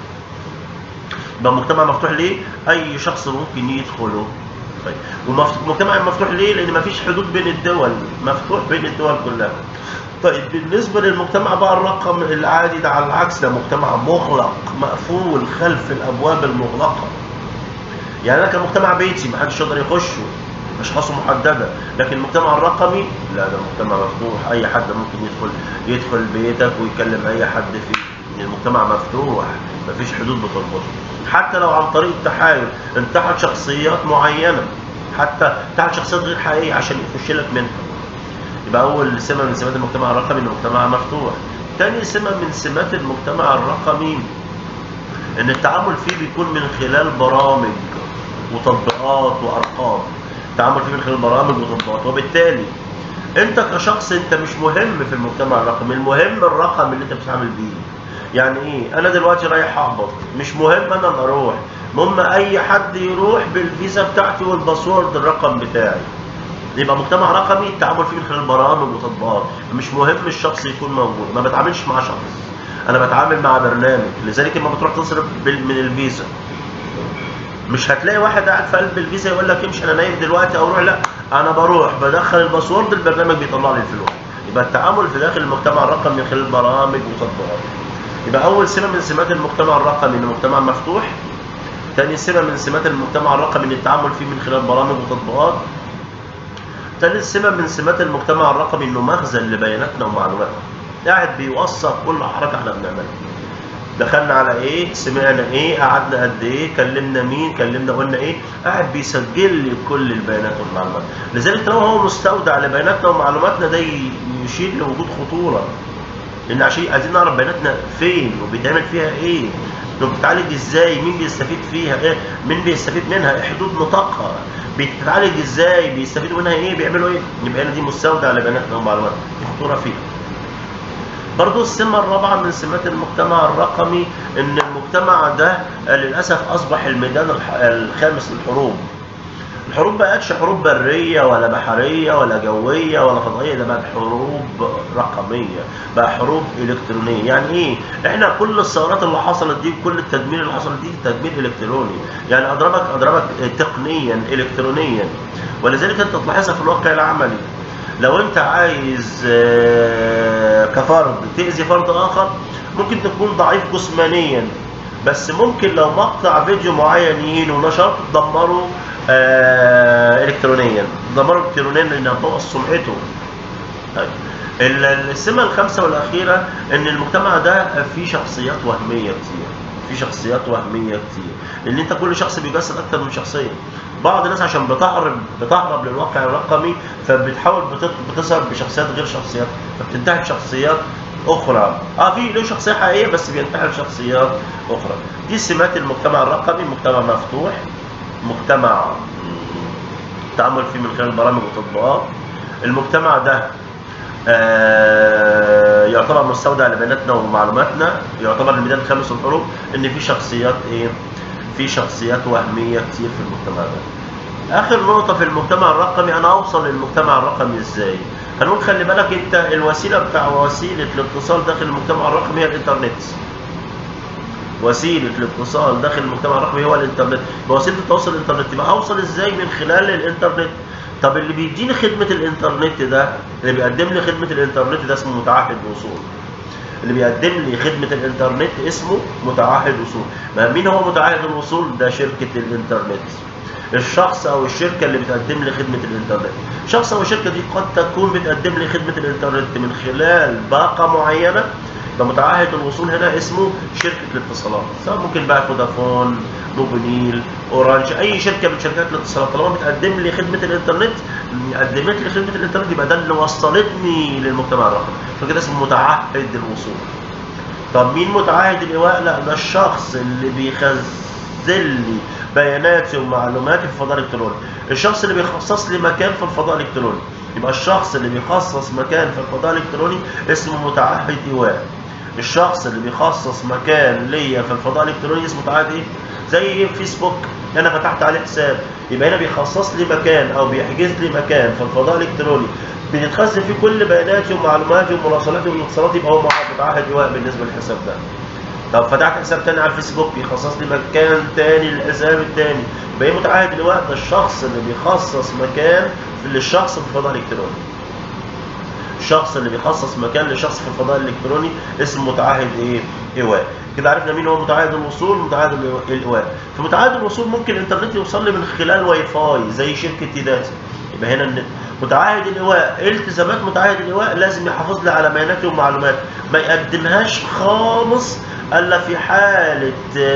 يبقى مجتمع مفتوح ليه اي شخص ممكن يدخله طيب ومجتمع مفتوح ليه لان مفيش حدود بين الدول مفتوح بين الدول كلها طيب بالنسبة للمجتمع بقى الرقم العادي ده على العكس ده مجتمع مغلق مقفول خلف الأبواب المغلقة يعني أنا كمجتمع بيتي محدش يقدر يخشه أشخاصه محددة لكن المجتمع الرقمي لا ده مجتمع مفتوح أي حد ممكن يدخل يدخل بيتك ويكلم أي حد فيه المجتمع مفتوح مفيش حدود بتربطه حتى لو عن طريق التحايل انتحل شخصيات معينة حتى انتحل شخصيات غير حقيقية عشان يخش لك منها يبقى أول سمة من سمات المجتمع الرقمي إنه مجتمع مفتوح. تاني سمة من سمات المجتمع الرقمي إن التعامل فيه بيكون من خلال برامج وتطبيقات وأرقام. التعامل فيه من خلال برامج وتطبيقات وبالتالي أنت كشخص أنت مش مهم في المجتمع الرقمي، المهم الرقم اللي أنت بتتعامل بيه. يعني إيه؟ أنا دلوقتي رايح أقبض، مش مهم أنا اللي أروح، المهم أي حد يروح بالفيزا بتاعتي والباسورد الرقم بتاعي. يبقى مجتمع رقمي التعامل فيه من خلال برامج وتطبيقات مش مهم الشخص يكون موجود ما بتعاملش مع شخص انا بتعامل مع برنامج لذلك لما بتروح تصرف من الفيزا مش هتلاقي واحد قاعد في قلب الفيزا يقول لك امشي انا نايم دلوقتي او روح لا انا بروح بدخل الباسورد البرنامج بيطلع لي الفلوس يبقى التعامل في داخل المجتمع الرقمي من خلال برامج وتطبيقات يبقى اول سمه من سمات المجتمع الرقمي انه مجتمع مفتوح ثاني سمه من سمات المجتمع الرقمي ان التعامل فيه من خلال برامج وتطبيقات ثالث سمة من سمات المجتمع الرقمي انه مخزن لبياناتنا ومعلوماتنا قاعد بيوثق كل حركة احنا بنعملها دخلنا على ايه سمعنا ايه قعدنا قد ايه كلمنا مين كلمنا قلنا ايه قاعد بيسجل لي كل البيانات والمعلومات لذلك طالما هو مستودع لبياناتنا ومعلوماتنا ده يشير لوجود خطورة لان عشان عايزين نعرف بياناتنا فين وبيتعمل فيها ايه بتتعالج ازاي مين بيستفيد فيها ايه مين بيستفيد منها ايه حدود نطاقها بتتعالج ازاي بيستفيدوا منها ايه بيعملوا ايه يبقى هنا دي مستودع لبياناتنا ومعلوماتنا دي خطوره فيها برضو السمة الرابعة من سمات المجتمع الرقمي ان المجتمع ده للأسف أصبح الميدان الخامس للحروب الحروب بقتش حروب برية ولا بحرية ولا جوية ولا فضائية ده بقت حروب رقمية بقى حروب إلكترونية يعني إيه؟ إحنا كل الثورات اللي حصلت دي كل التدمير اللي حصل دي تدمير إلكتروني يعني أضربك أضربك تقنيا إلكترونيا ولذلك أنت تلاحظها في الواقع العملي لو أنت عايز كفرد تأذي فرد آخر ممكن تكون ضعيف جسمانيا بس ممكن لو مقطع فيديو معين يهين ونشرته تدمره آه الكترونيا دمره الكترونيا لان هتبوظ سمعته طيب السمه الخامسه والاخيره ان المجتمع ده فيه شخصيات وهميه كتير في شخصيات وهميه كتير لان انت كل شخص بيجسد اكتر من شخصيه بعض الناس عشان بتهرب بتهرب للواقع الرقمي فبتحاول بتظهر بشخصيات غير شخصيات فبتنتهي بشخصيات اخرى اه في له شخصيه حقيقيه بس بينتحل شخصيات اخرى دي سمات المجتمع الرقمي مجتمع مفتوح مجتمع التعامل فيه من خلال برامج وتطبيقات المجتمع ده آه يعتبر مستودع لبياناتنا ومعلوماتنا يعتبر الميدان الخامس للحروب ان في شخصيات ايه في شخصيات وهميه كتير في المجتمع ده اخر نقطه في المجتمع الرقمي انا اوصل للمجتمع الرقمي ازاي هنقول خلي بالك انت الوسيله بتاع وسيله الاتصال داخل المجتمع الرقمي هي الانترنت وسيله الاتصال داخل المجتمع الرقمي هو الانترنت وسيله التواصل الانترنت يبقى اوصل ازاي من خلال الانترنت طب اللي بيديني خدمه الانترنت ده اللي بيقدم لي خدمه الانترنت ده اسمه متعهد وصول اللي بيقدم لي خدمه الانترنت اسمه متعهد وصول ما مين هو متعهد الوصول ده شركه الانترنت الشخص او الشركه اللي بتقدم لي خدمه الانترنت الشخص او الشركه دي قد تكون بتقدم لي خدمه الانترنت من خلال باقه معينه ده متعهد الوصول هنا اسمه شركه الاتصالات سواء ممكن بقى فودافون موبينيل اورانج اي شركه من شركات الاتصالات طالما بتقدم لي خدمه الانترنت قدمت لي خدمه الانترنت يبقى ده اللي وصلتني للمجتمع الرقمي فكده اسمه متعهد الوصول طب مين متعهد الايواء لا ده الشخص اللي بيخزن لي بياناتي ومعلوماتي في الفضاء الالكتروني الشخص اللي بيخصص لي مكان في الفضاء الالكتروني يبقى الشخص اللي بيخصص مكان في الفضاء الالكتروني اسمه متعهد ايواء الشخص اللي بيخصص مكان ليا في الفضاء الالكتروني اسمه متعهد ايه زي فيسبوك انا فتحت عليه حساب يبقى هنا بيخصص لي مكان او بيحجز لي مكان في الفضاء الالكتروني بيتخزن فيه كل بياناتي ومعلوماتي ومراسلاتي والاتصالات يبقى هو متعهد ايواء بالنسبه للحساب ده طب فتحت حساب تاني على الفيسبوك يخصص لي مكان تاني للحساب التاني يبقى ايه متعهد الايواء ده الشخص اللي بيخصص مكان للشخص في الفضاء الالكتروني الشخص اللي بيخصص مكان لشخص في الفضاء الالكتروني اسمه متعهد ايه ايواء كده عرفنا مين هو متعهد الوصول متعهد الايواء في متعهد الوصول ممكن الانترنت يوصل لي من خلال واي فاي زي شركه تيداتا يبقى هنا النت متعهد الايواء التزامات متعهد الايواء لازم يحافظ لي على بياناتي ومعلوماتي ما يقدمهاش خالص الا في حاله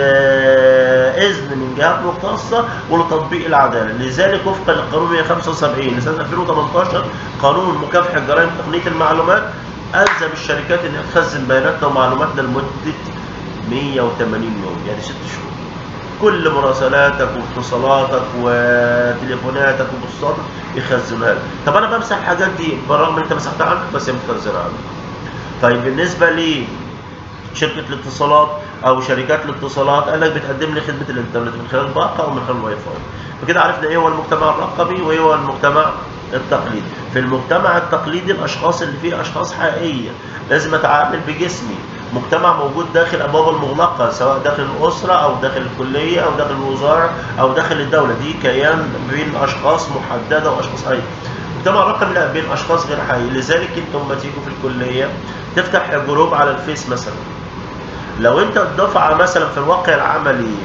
اذن من جهات مختصه ولتطبيق العداله لذلك وفقا للقانون 175 لسنه 2018 قانون مكافحه جرائم تقنيه المعلومات الزم الشركات انها تخزن بياناتنا ومعلوماتنا لمده 180 يوم يعني ست شهور كل مراسلاتك واتصالاتك وتليفوناتك وبوستاتك يخزنوها لك طب انا بمسح الحاجات دي بالرغم ان انت مسحتها عنك بس هي متخزنه عندك طيب بالنسبه لي شركه الاتصالات او شركات الاتصالات قال لك بتقدم لي خدمه الانترنت من خلال باقه او من خلال الواي فاي فكده عرفنا ايه هو المجتمع الرقمي وايه هو المجتمع التقليدي في المجتمع التقليدي الاشخاص اللي فيه اشخاص حقيقيه لازم اتعامل بجسمي مجتمع موجود داخل ابواب المغلقه سواء داخل الاسره او داخل الكليه او داخل الوزاره او داخل الدوله دي كيان بين اشخاص محدده واشخاص حقيقيه مجتمع رقمي لا بين اشخاص غير حقيقية لذلك انتم لما تيجوا في الكليه تفتح جروب على الفيس مثلا لو انت الدفعه مثلا في الواقع العملي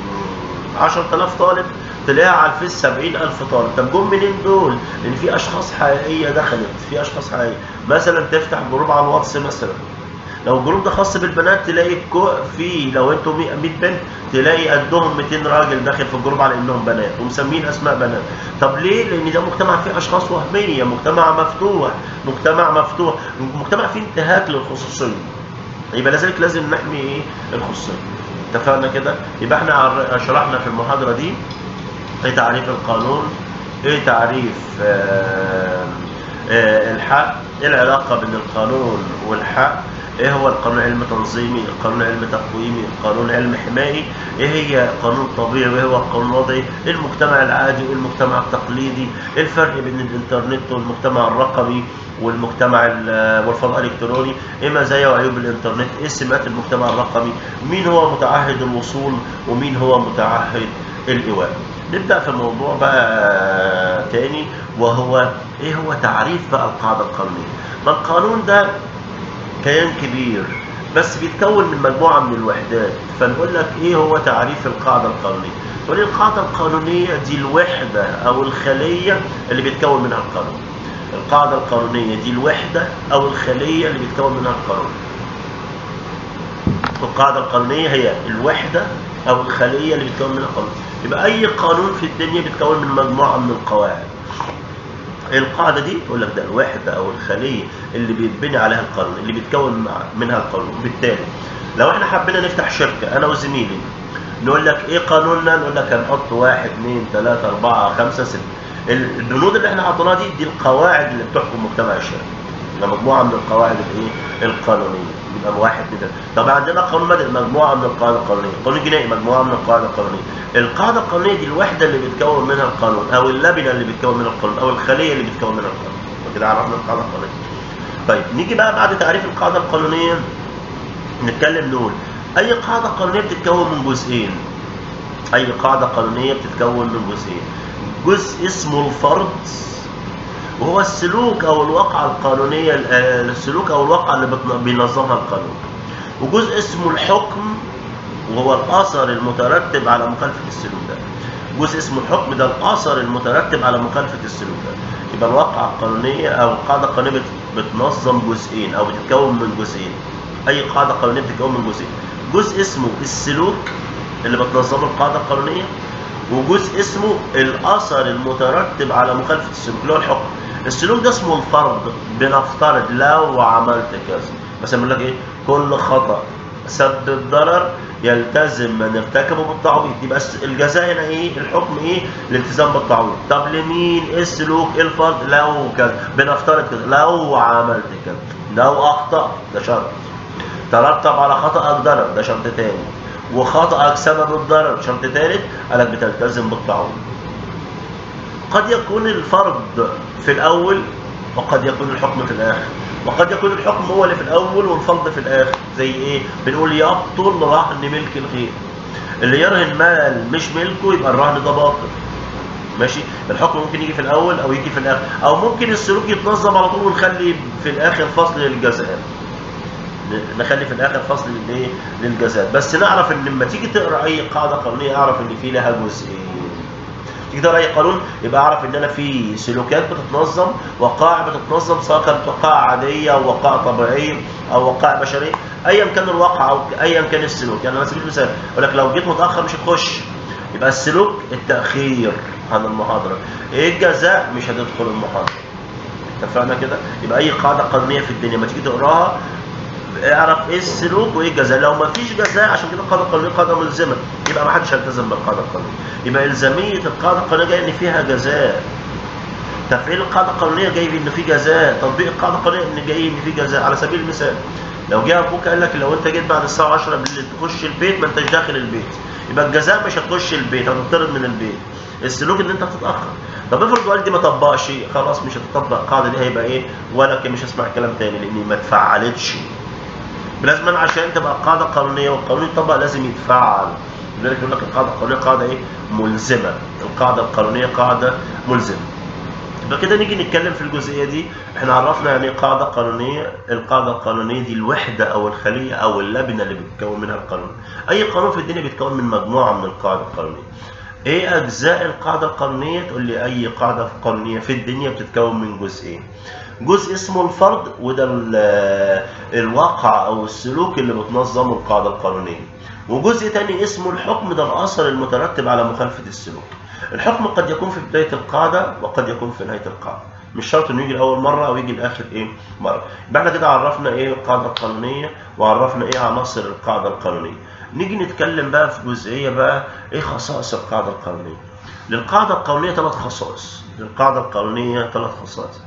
10000 طالب تلاقيها على الفيس 70000 طالب طب جم منين دول؟ لان في اشخاص حقيقيه دخلت في اشخاص حقيقيه مثلا تفتح جروب على الواتس مثلا لو الجروب ده خاص بالبنات تلاقي في لو انتوا 100 بنت تلاقي قدهم 200 راجل داخل في الجروب على انهم بنات ومسمين اسماء بنات طب ليه لان ده مجتمع فيه اشخاص وهميه مجتمع مفتوح مجتمع مفتوح مجتمع فيه انتهاك للخصوصيه يبقى لذلك لازم نحمي ايه الخصوصيه اتفقنا كده يبقى احنا شرحنا في المحاضره دي ايه تعريف القانون ايه تعريف آآ آآ الحق ايه العلاقه بين القانون والحق ايه هو القانون علم تنظيمي القانون علم تقويمي القانون علم حمائي ايه هي قانون طبيعي وايه هو القانون الوضعي ايه المجتمع العادي وايه المجتمع التقليدي ايه الفرق بين الانترنت والمجتمع الرقمي والمجتمع والفضاء الالكتروني ايه مزايا وعيوب الانترنت ايه سمات المجتمع الرقمي مين هو متعهد الوصول ومين هو متعهد الايواء نبدا في الموضوع بقى تاني وهو ايه هو تعريف بقى القاعده القانونيه ما القانون ده كيان كبير بس بيتكون من مجموعة من الوحدات فنقول لك ايه هو تعريف القاعدة القانونية تقول القاعدة القانونية دي الوحدة او الخلية اللي بيتكون منها القانون القاعدة القانونية دي الوحدة او الخلية اللي بيتكون منها القانون القاعدة القانونية هي الوحدة او الخلية اللي بيتكون منها القانون يبقى اي قانون في الدنيا بيتكون من مجموعة من القواعد القاعده دي تقول لك ده الوحده او الخليه اللي بيتبني عليها القانون اللي بيتكون منها القانون بالتالي لو احنا حبينا نفتح شركه انا وزميلي نقول لك ايه قانوننا نقول لك هنحط واحد اثنين ثلاثة أربعة خمسة ستة البنود اللي احنا حطيناها دي دي القواعد اللي بتحكم مجتمع الشركة ده مجموعة من القواعد الايه القانونية يبقى واحد اثنين طب عندنا قانون مدني مجموعة من القواعد القانونية قانون جنائي مجموعة من القواعد القانونية القاعدة القانونية دي الوحدة اللي بتكون منها القانون أو اللبنة اللي بتكون منها القانون أو الخلية اللي بتكون منها القانون وكده عرفنا القاعدة القانونية طيب نيجي بقى بعد تعريف القاعدة القانونية نتكلم نقول أي قاعدة قانونية بتتكون من جزئين أي قاعدة قانونية بتتكون من جزئين جزء اسمه الفرض وهو السلوك أو الواقعة القانونية السلوك أو الواقعة اللي بينظمها القانون وجزء اسمه الحكم وهو الأثر المترتب على مخالفة السلوك ده جزء اسمه الحكم ده الاثر المترتب على مخالفه السلوكات يبقى الواقعه القانونيه او القاعده القانونيه بت- بتنظم جزئين او بتتكون من جزئين اي قاعده قانونيه بتتكون من جزئين جزء اسمه السلوك اللي بتنظمه القاعده القانونيه وجزء اسمه الاثر المترتب على مخالفه السلوك اللي هو الحكم السلوك ده اسمه الفرض بنفترض لو عملت كذا مثلا يقول لك ايه كل خطا سبب ضرر يلتزم من ارتكبه بالتعويض يبقى الس- الجزاء هنا ايه الحكم ايه الالتزام بالتعويض طب لمين ايه السلوك ايه الفرض لو كذا بنفترض كذا لو عملت كذا لو اخطات ده شرط ترتب على خطأك ضرر ده شرط تاني وخطأك سبب الضرر شرط تالت قالك بتلتزم بالتعويض قد يكون الفرض في الأول وقد يكون الحكم في الآخر وقد يكون الحكم هو اللي في الأول والفرض في الآخر زي إيه؟ بنقول يبطل رهن ملك الغير اللي يرهن مال مش ملكه يبقى الرهن ده باطل ماشي الحكم ممكن يجي في الأول أو يجي في الآخر أو ممكن السلوك يتنظم على طول ونخلي في الآخر فصل للجزاء نخلي في الاخر فصل للايه للجزاء بس نعرف ان لما تيجي تقرا اي قاعده قانونيه اعرف ان في لها جزئين تيجي تقرا اي قانون يبقى اعرف ان انا في سلوكيات بتتنظم وقائع بتتنظم سواء كانت وقائع عاديه او وقائع طبيعيه او وقائع بشريه ايا كان الواقع او ايا كان السلوك يعني على سبيل المثال اقول لك لو جيت متاخر مش هتخش يبقى السلوك التاخير عن المحاضره ايه الجزاء مش هتدخل المحاضره اتفقنا كده يبقى اي قاعده قانونيه في الدنيا لما تيجي تقراها اعرف ايه السلوك وايه الجزاء لو ما فيش جزاء عشان كده القاعده القانونيه قاعده ملزمه يبقى ما حدش هيلتزم بالقاعده القانونيه يبقى الزاميه القاعده القانونيه جايه ان فيها جزاء تفعيل القاعده القانونيه جاي ان في جزاء تطبيق القاعده القانونيه ان جاي ان في جزاء على سبيل المثال لو جه ابوك قال لك لو انت جيت بعد الساعه 10 بالليل تخش البيت ما انتش داخل البيت يبقى الجزاء مش هتخش البيت هتطرد من البيت السلوك ان انت هتتاخر طب افرض والدي ما طبقش خلاص مش هتطبق القاعده دي هيبقى ايه ولا كان مش هسمع كلام تاني لاني ما اتفعلتش لازما عشان تبقى قاعده قانونيه والقانون يطبق لازم يتفعل لذلك يقول لك القاعده القانونيه قاعده ايه ملزمه القاعده القانونيه قاعده ملزمه يبقى كده نيجي نتكلم في الجزئيه دي احنا عرفنا يعني ايه قاعده قانونيه القاعده القانونيه دي الوحده او الخليه او اللبنه اللي بتتكون منها القانون اي قانون في الدنيا بيتكون من مجموعه من القاعده القانونيه ايه اجزاء القاعده القانونيه تقول لي اي قاعده قانونيه في الدنيا بتتكون من جزئين جزء اسمه الفرض وده ال- الواقع او السلوك اللي بتنظمه القاعده القانونيه وجزء تاني اسمه الحكم ده الاثر المترتب على مخالفه السلوك الحكم قد يكون في بدايه القاعده وقد يكون في نهايه القاعده مش شرط انه يجي لاول مره او يجي لاخر ايه مره يبقى احنا كده عرفنا ايه القاعده القانونيه وعرفنا ايه عناصر القاعده القانونيه نيجي نتكلم بقى في جزئيه بقى ايه خصائص القاعده القانونيه للقاعده القانونيه ثلاث خصائص للقاعده القانونيه ثلاث خصائص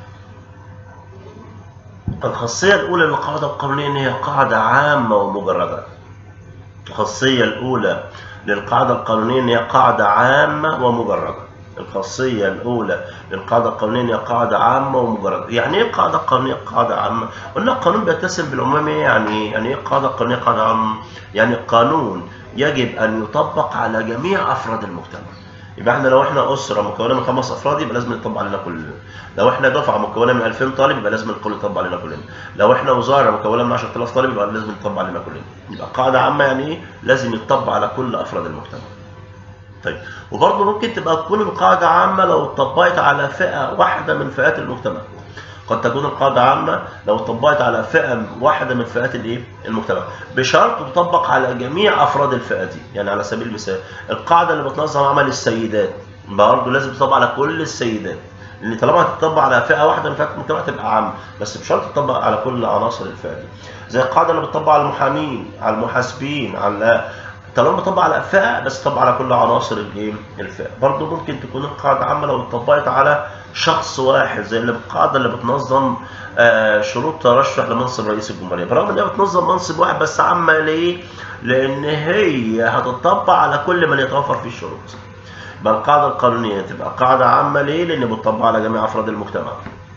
الخاصية الأولى للقاعدة القانونية إن هي قاعدة عامة ومجردة. الخاصية الأولى للقاعدة القانونية إن هي قاعدة عامة ومجردة. الخاصية الأولى للقاعدة القانونية إن هي قاعدة عامة ومجردة. يعني إيه قاعدة قانونية قاعدة عامة؟ قلنا القانون بيتسم بالعمومية يعني إيه؟ يعني إيه قاعدة قانونية قاعدة عامة؟ يعني القانون يجب أن يطبق على جميع أفراد المجتمع. يبقى احنا لو احنا اسره مكونه من خمس افراد يبقى لازم يطبق علينا كلنا لو احنا دفعه مكونه من 2000 طالب يبقى لازم الكل يطبق علينا كلنا لو احنا وزاره مكونه من 10000 طالب يبقى لازم يطبق علينا كلنا يبقى قاعده عامه يعني ايه لازم يطبق على كل افراد المجتمع طيب وبرضه ممكن تبقى تكون القاعده عامه لو اتطبقت على فئه واحده من فئات المجتمع قد تكون القاعدة عامة لو طبقت على فئة واحدة من فئات الايه؟ المجتمع، بشرط تطبق على جميع أفراد الفئة دي، يعني على سبيل المثال القاعدة اللي بتنظم عمل السيدات برضه لازم تطبق على كل السيدات، لأن طالما هتطبق على فئة واحدة من فئات المجتمع تبقى عامة، بس بشرط تطبق على كل عناصر الفئة دي. زي القاعدة اللي بتطبق على المحامين، على المحاسبين، على طالما بتطبق على فئة بس تطبق على كل عناصر الايه؟ الفئة، برضه ممكن تكون القاعدة عامة لو اتطبقت على شخص واحد زي اللي القاعده اللي بتنظم آه شروط ترشح لمنصب رئيس الجمهوريه برغم انها بتنظم منصب واحد بس عامه ليه؟ لان هي هتطبق على كل من يتوفر فيه الشروط. يبقى القاعده القانونيه تبقى قاعده عامه ليه؟ لان بتطبق على جميع افراد المجتمع.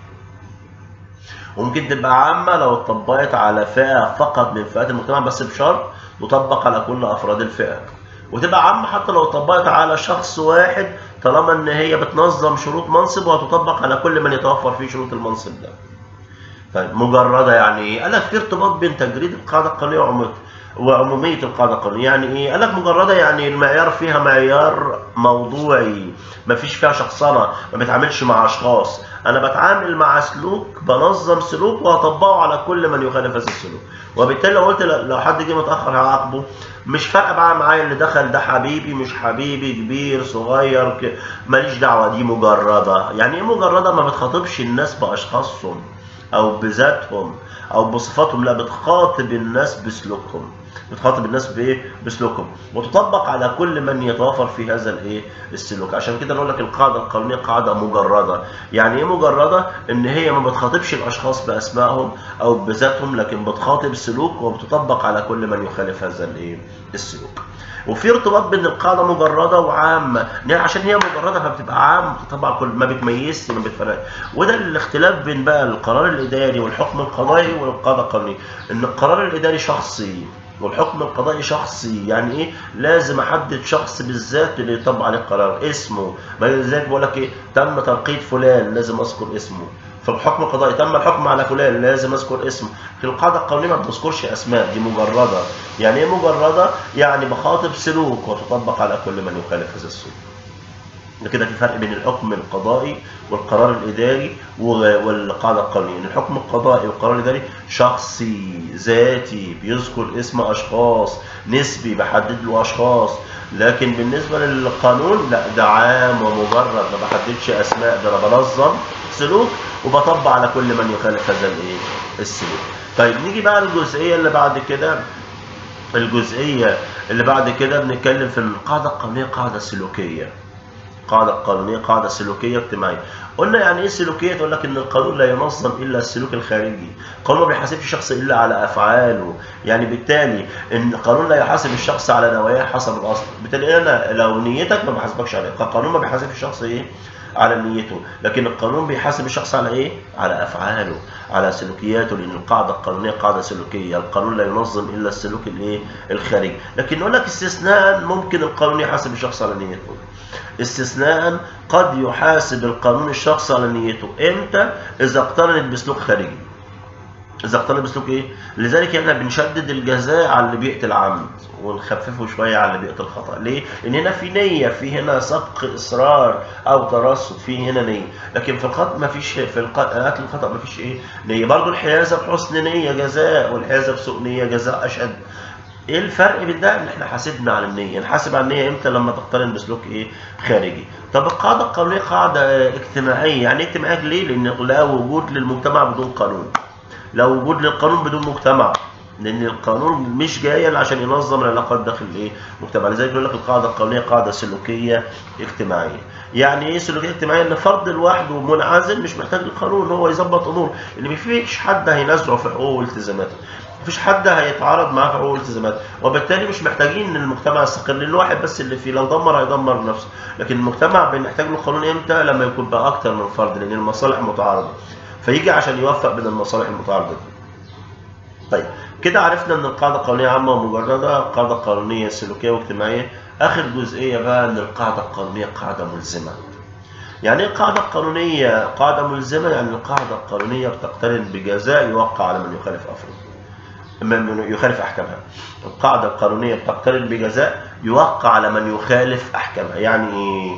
وممكن تبقى عامه لو اتطبقت على فئه فقط من فئات المجتمع بس بشرط تطبق على كل افراد الفئه. وتبقى عامه حتى لو اتطبقت على شخص واحد طالما ان هي بتنظم شروط منصب وهتطبق على كل من يتوفر فيه شروط المنصب ده. طيب مجرده يعني ايه؟ قال لك في ارتباط بين تجريد القاعده القانونيه وعموميتها. وعمومية القاعدة القانونية يعني إيه؟ قال لك مجردة يعني المعيار فيها معيار موضوعي ما فيش فيها شخصنة ما بتعاملش مع أشخاص أنا بتعامل مع سلوك بنظم سلوك وهطبقه على كل من يخالف هذا السلوك وبالتالي لو قلت لو حد جه متأخر هعاقبه مش فارقة بقى معايا اللي دخل ده حبيبي مش حبيبي كبير صغير ك... ماليش دعوة دي مجردة يعني إيه مجردة ما بتخاطبش الناس بأشخاصهم أو بذاتهم أو بصفاتهم لا بتخاطب الناس بسلوكهم بتخاطب الناس بايه بسلوكهم وتطبق على كل من يتوافر في هذا الايه السلوك عشان كده نقول لك القاعده القانونيه قاعده مجرده يعني ايه مجرده ان هي ما بتخاطبش الاشخاص باسمائهم او بذاتهم لكن بتخاطب سلوك وبتطبق على كل من يخالف هذا الايه السلوك وفي ارتباط بين القاعده مجرده وعامه عشان هي مجرده فبتبقى عام طبعا كل ما بتميزش ما بتفرق وده الاختلاف بين بقى القرار الاداري والحكم القضائي والقاعده القانونيه ان القرار الاداري شخصي والحكم القضائي شخصي يعني ايه لازم احدد شخص بالذات اللي يطبق عليه القرار اسمه ما لذلك بقول لك ايه تم ترقيه فلان لازم اذكر اسمه في الحكم القضائي تم الحكم على فلان لازم اذكر اسمه في القاعده القانونيه ما بتذكرش اسماء دي مجرده يعني ايه مجرده يعني بخاطب سلوك وتطبق على كل من يخالف هذا السلوك كده في فرق بين الحكم القضائي والقرار الاداري والقاعده القانونيه يعني الحكم القضائي والقرار الاداري شخصي ذاتي بيذكر اسم اشخاص نسبي بحدد له اشخاص لكن بالنسبه للقانون لا ده عام ومجرد ما بحددش اسماء ده انا بنظم سلوك وبطبق على كل من يخالف هذا الايه السلوك طيب نيجي بقى للجزئيه اللي بعد كده الجزئيه اللي بعد كده بنتكلم في القاعده القانونيه قاعده سلوكيه قاعدة قانونية قاعدة سلوكية اجتماعية قلنا يعني ايه سلوكية تقول لك ان القانون لا ينظم الا السلوك الخارجي القانون ما بيحاسبش الشخص الا على افعاله يعني بالتالي ان القانون لا يحاسب الشخص على نواياه حسب الاصل بالتالي انا لو نيتك ما بحاسبكش عليها القانون ما بيحاسب الشخص ايه على نيته لكن القانون بيحاسب الشخص على ايه على افعاله على سلوكياته لان القاعده القانونيه قاعده سلوكيه القانون لا ينظم الا السلوك الايه الخارجي لكن نقول لك استثناء ممكن القانون يحاسب الشخص على نيته استثناء قد يحاسب القانون الشخص على نيته امتى اذا اقترنت بسلوك خارجي اذا اقترنت بسلوك ايه لذلك احنا بنشدد الجزاء على اللي بيقتل عمد ونخففه شويه على اللي بيقتل خطا ليه لان هنا في نيه في هنا سبق اصرار او ترصد في هنا نيه لكن في الخطا ما فيش في القتل الخطا ما فيش ايه نيه برضه الحيازه بحسن نيه جزاء والحيازه بسوء نيه جزاء اشد ايه الفرق بين ده ان احنا حاسبنا على النيه نحاسب على النيه امتى لما تقترن بسلوك ايه خارجي طب القاعده القانونيه قاعده اجتماعيه يعني اجتماعيه ليه لان لا وجود للمجتمع بدون قانون لا وجود للقانون بدون مجتمع لان القانون مش جاي عشان ينظم العلاقات داخل ايه المجتمع لذلك بيقول لك القاعده القانونيه قاعده سلوكيه اجتماعيه يعني ايه سلوكيه اجتماعيه ان فرد لوحده منعزل مش محتاج القانون هو يظبط اموره ان مفيش حد هينازعه في حقوقه والتزاماته مفيش حد هيتعارض معاه في حقوق والتزامات وبالتالي مش محتاجين ان المجتمع يستقل لان الواحد بس اللي فيه لو دمر هيدمر نفسه لكن المجتمع بنحتاج له قانون امتى لما يكون بقى اكتر من فرد لان المصالح متعارضه فيجي عشان يوفق بين المصالح المتعارضه دي طيب كده عرفنا ان القاعده القانونيه عامه ومجرده قاعده قانونيه سلوكيه واجتماعيه اخر جزئيه بقى ان القاعده القانونيه قاعده ملزمه يعني ايه قاعدة قانونية قاعدة ملزمة يعني القاعدة القانونية بتقترن بجزاء يوقع على من يخالف أفراد من يخالف أحكامها القاعدة القانونية بتقترن بجزاء يوقع على من يخالف أحكامها يعني إيه؟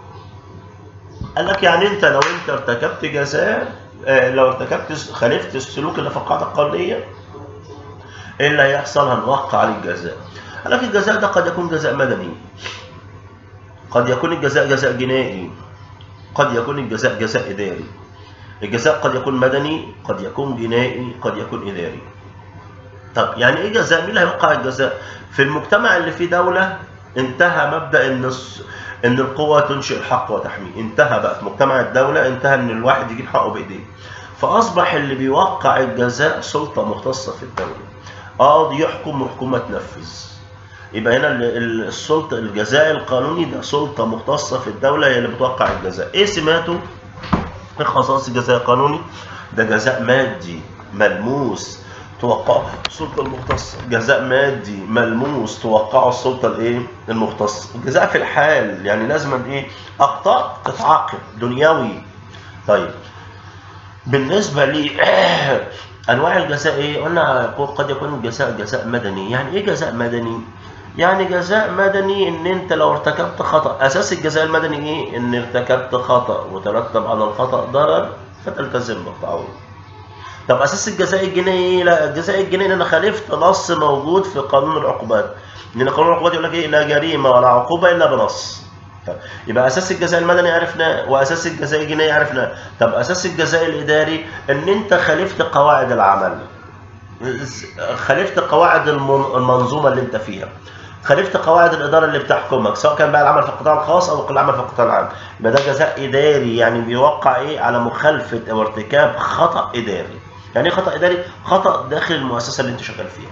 قال لك يعني أنت لو أنت ارتكبت جزاء لو ارتكبت خالفت السلوك اللي في القاعدة القانونية إيه اللي هيحصل؟ هنوقع عليك جزاء قال لك الجزاء ده قد يكون جزاء مدني قد يكون الجزاء جزاء جنائي قد يكون الجزاء جزاء إداري الجزاء قد يكون مدني قد يكون جنائي قد يكون إداري طب يعني ايه جزاء مين اللي هيوقع الجزاء في المجتمع اللي فيه دولة انتهى مبدأ ان ان القوة تنشئ الحق وتحميه انتهى بقى في مجتمع الدولة انتهى ان الواحد يجيب حقه بايديه فاصبح اللي بيوقع الجزاء سلطة مختصة في الدولة قاضي يحكم وحكومة تنفذ يبقى هنا السلطة الجزاء القانوني ده سلطة مختصة في الدولة هي اللي بتوقع الجزاء ايه سماته ايه خصائص الجزاء القانوني ده جزاء مادي ملموس توقعه السلطة المختصة جزاء مادي ملموس توقعه السلطة الايه المختصة الجزاء في الحال يعني لازم ايه اخطاء تتعاقب دنيوي طيب بالنسبة لي انواع الجزاء ايه قلنا قد يكون الجزاء جزاء مدني يعني ايه جزاء مدني يعني جزاء مدني ان انت لو ارتكبت خطا اساس الجزاء المدني ايه ان ارتكبت خطا وترتب على الخطا ضرر فتلتزم بالتعويض طب اساس الجزاء الجنائي لا الجزاء الجنائي ان انا خالفت نص موجود في قانون العقوبات لان قانون العقوبات يقول لك ايه لا جريمه ولا عقوبه الا بنص طب يبقى اساس الجزاء المدني عرفناه واساس الجزاء الجنائي عرفناه طب اساس الجزاء الاداري ان انت خالفت قواعد العمل خالفت قواعد المنظومه اللي انت فيها خالفت قواعد الاداره اللي بتحكمك سواء كان بقى العمل في القطاع الخاص او العمل في القطاع العام يبقى ده جزاء اداري يعني بيوقع ايه على مخالفه او ارتكاب خطا اداري يعني ايه خطا اداري خطا داخل المؤسسه اللي انت شغال فيها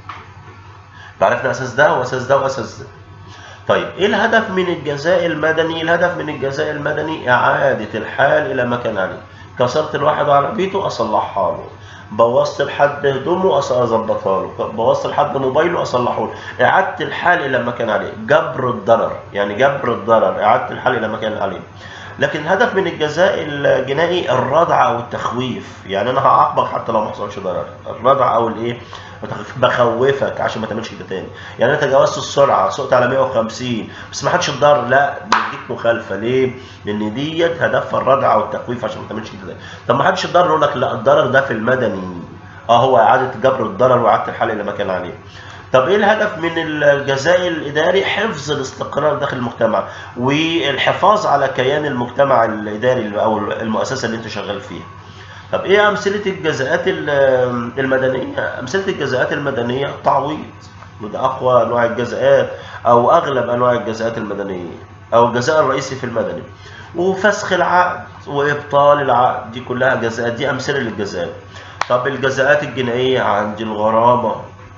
عرفنا اساس ده واساس ده واساس ده طيب ايه الهدف من الجزاء المدني الهدف من الجزاء المدني اعاده الحال الى ما كان عليه كسرت الواحد عربيته اصلحها له بوظت لحد هدومه اظبطها له بوظت لحد موبايله اصلحه له اعاده الحال الى ما كان عليه جبر الضرر يعني جبر الضرر اعاده الحال الى ما كان عليه لكن الهدف من الجزاء الجنائي الردع او التخويف يعني انا هعاقبك حتى لو ما حصلش ضرر الردع او الايه بخوفك عشان ما تعملش كده تاني يعني انت تجاوزت السرعه سقت على 150 بس ما حدش اتضرر لا بيديك مخالفه ليه؟ لان ديت هدفها الردع او التخويف عشان ما تعملش كده تاني طب ما حدش اتضرر يقول لك لا الضرر ده في المدني اه هو اعاده جبر الضرر واعاده الحل الى ما كان عليه طب ايه الهدف من الجزاء الاداري حفظ الاستقرار داخل المجتمع والحفاظ على كيان المجتمع الاداري او المؤسسه اللي انت شغال فيها طب ايه امثله الجزاءات المدنيه امثله الجزاءات المدنيه التعويض وده اقوى انواع الجزاءات او اغلب انواع الجزاءات المدنيه او الجزاء الرئيسي في المدني وفسخ العقد وابطال العقد دي كلها جزاءات دي امثله للجزاءات طب الجزاءات الجنائيه عندي الغرامه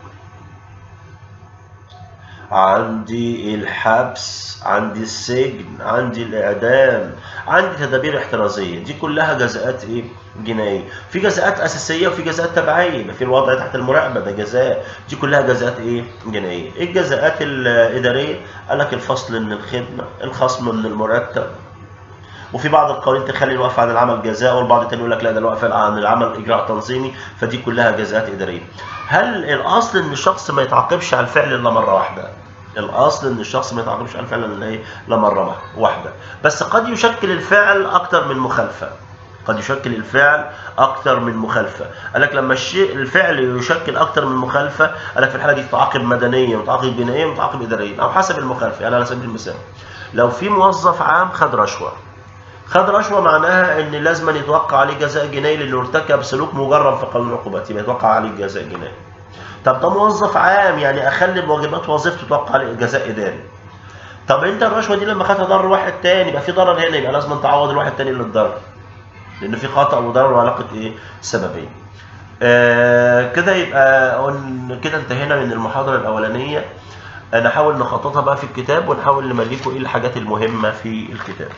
عندي الحبس عندي السجن عندي الاعدام عندي تدابير احترازيه دي كلها جزاءات ايه جنائيه في جزاءات اساسيه وفي جزاءات تبعيه في الوضع تحت المراقبه ده جزاء دي كلها جزاءات ايه جنائيه ايه الجزاءات الاداريه قال لك الفصل من الخدمه الخصم من المرتب وفي بعض القوانين تخلي الوقف عن العمل جزاء والبعض التاني يقول لك لا ده الوقف عن العمل اجراء تنظيمي فدي كلها جزاءات اداريه. هل الاصل ان الشخص ما يتعاقبش على الفعل الا مره واحده؟ الاصل ان الشخص ما يتعاقبش على الفعل الا ايه؟ لا مره واحده. بس قد يشكل الفعل اكثر من مخالفه. قد يشكل الفعل اكثر من مخالفه قال لك لما الشيء الفعل يشكل اكثر من مخالفه قال لك في الحاله دي تعاقب مدنيا وتعاقب جنائيا وتعاقب اداريا او حسب المخالفه يعني على سبيل المثال لو في موظف عام خد رشوه خد رشوه معناها ان لازم يتوقع عليه جزاء جنائي لانه ارتكب سلوك مجرم في قانون العقوبات يبقى يتوقع عليه جزاء جنائي. طب ده موظف عام يعني اخلي بواجبات وظيفته يتوقع عليه جزاء اداري. طب انت الرشوه دي لما خدها ضرر واحد تاني يبقى في ضرر هنا يبقى لازم تعوض الواحد تاني اللي اتضرر. لان في خطا وضرر وعلاقه ايه؟ سببيه. آه كده يبقى كده انتهينا من المحاضره الاولانيه نحاول نخططها بقى في الكتاب ونحاول نمليكم ايه الحاجات المهمه في الكتاب.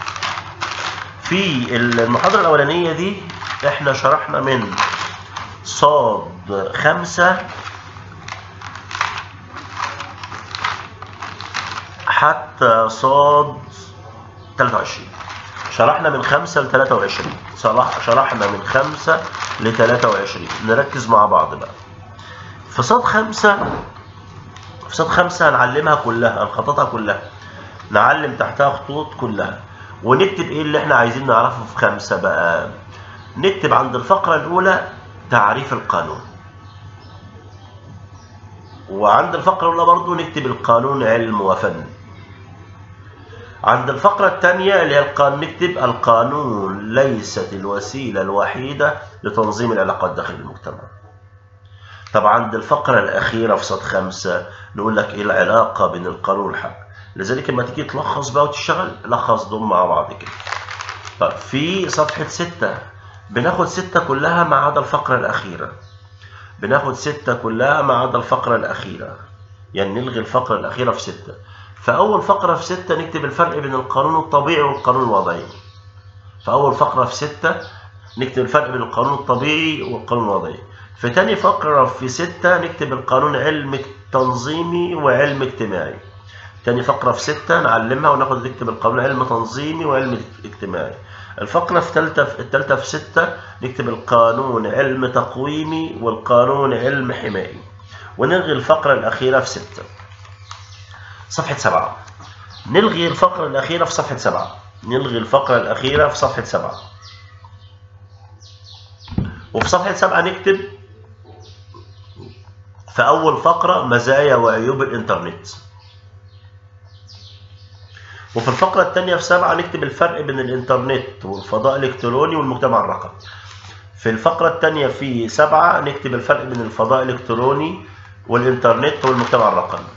في المحاضرة الأولانية دي احنا شرحنا من صاد خمسة حتى صاد 23 شرحنا من خمسة ل 23 شرحنا من خمسة ل 23 نركز مع بعض بقى في صاد خمسة في صاد خمسة هنعلمها كلها هنخططها كلها نعلم تحتها خطوط كلها ونكتب ايه اللي احنا عايزين نعرفه في خمسة بقى نكتب عند الفقرة الأولى تعريف القانون وعند الفقرة الأولى برضو نكتب القانون علم وفن عند الفقرة الثانية اللي هي القانون نكتب القانون ليست الوسيلة الوحيدة لتنظيم العلاقات داخل المجتمع طبعا عند الفقرة الأخيرة في صد خمسة نقول لك إيه العلاقة بين القانون والحق لذلك لما تيجي تلخص بقى وتشتغل لخص دول مع بعض كده طب في صفحة ستة بناخد ستة كلها ما عدا الفقرة الأخيرة بناخد ستة كلها ما عدا الفقرة الأخيرة يعني نلغي الفقرة الأخيرة في ستة فأول فقرة في ستة نكتب الفرق بين القانون الطبيعي والقانون الوضعي فأول فقرة في ستة نكتب الفرق بين القانون الطبيعي والقانون الوضعي في تاني فقرة في ستة نكتب القانون علم تنظيمي وعلم اجتماعي تاني فقرة في ستة نعلمها وناخد نكتب القانون علم تنظيمي وعلم اجتماعي الفقرة في تالتة في التالتة في ستة نكتب القانون علم تقويمي والقانون علم حمائي ونلغي الفقرة الأخيرة في ستة صفحة سبعة نلغي الفقرة الأخيرة في صفحة سبعة نلغي الفقرة الأخيرة في صفحة سبعة وفي صفحة سبعة نكتب في أول فقرة مزايا وعيوب الإنترنت وفي الفقرة الثانية في سبعة نكتب الفرق بين الإنترنت والفضاء الإلكتروني والمجتمع الرقمي في الفقرة الثانية في سبعة نكتب الفرق بين الفضاء الإلكتروني والإنترنت والمجتمع الرقمي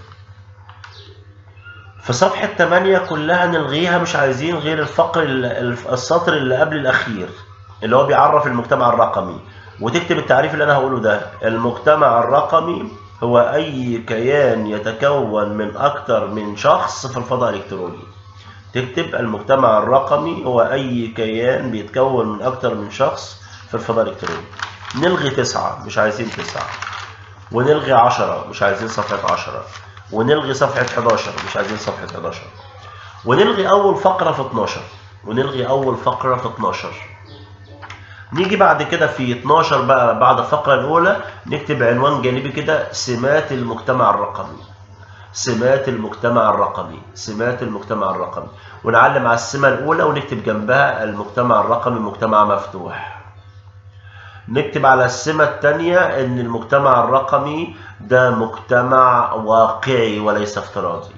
في صفحة 8 كلها نلغيها مش عايزين غير الفقر السطر اللي قبل الأخير اللي هو بيعرف المجتمع الرقمي وتكتب التعريف اللي أنا هقوله ده المجتمع الرقمي هو أي كيان يتكون من أكثر من شخص في الفضاء الإلكتروني تكتب المجتمع الرقمي هو أي كيان بيتكون من أكثر من شخص في الفضاء الإلكتروني نلغي تسعة مش عايزين تسعة ونلغي عشرة مش عايزين صفحة عشرة ونلغي صفحة 11 مش عايزين صفحة 11 ونلغي أول فقرة في 12 ونلغي أول فقرة في 12 نيجي بعد كده في 12 بقى بعد الفقرة الأولى نكتب عنوان جانبي كده سمات المجتمع الرقمي سمات المجتمع الرقمي سمات المجتمع الرقمي ونعلم على السمة الأولى ونكتب جنبها المجتمع الرقمي مجتمع مفتوح نكتب على السمة الثانية إن المجتمع الرقمي ده مجتمع واقعي وليس افتراضي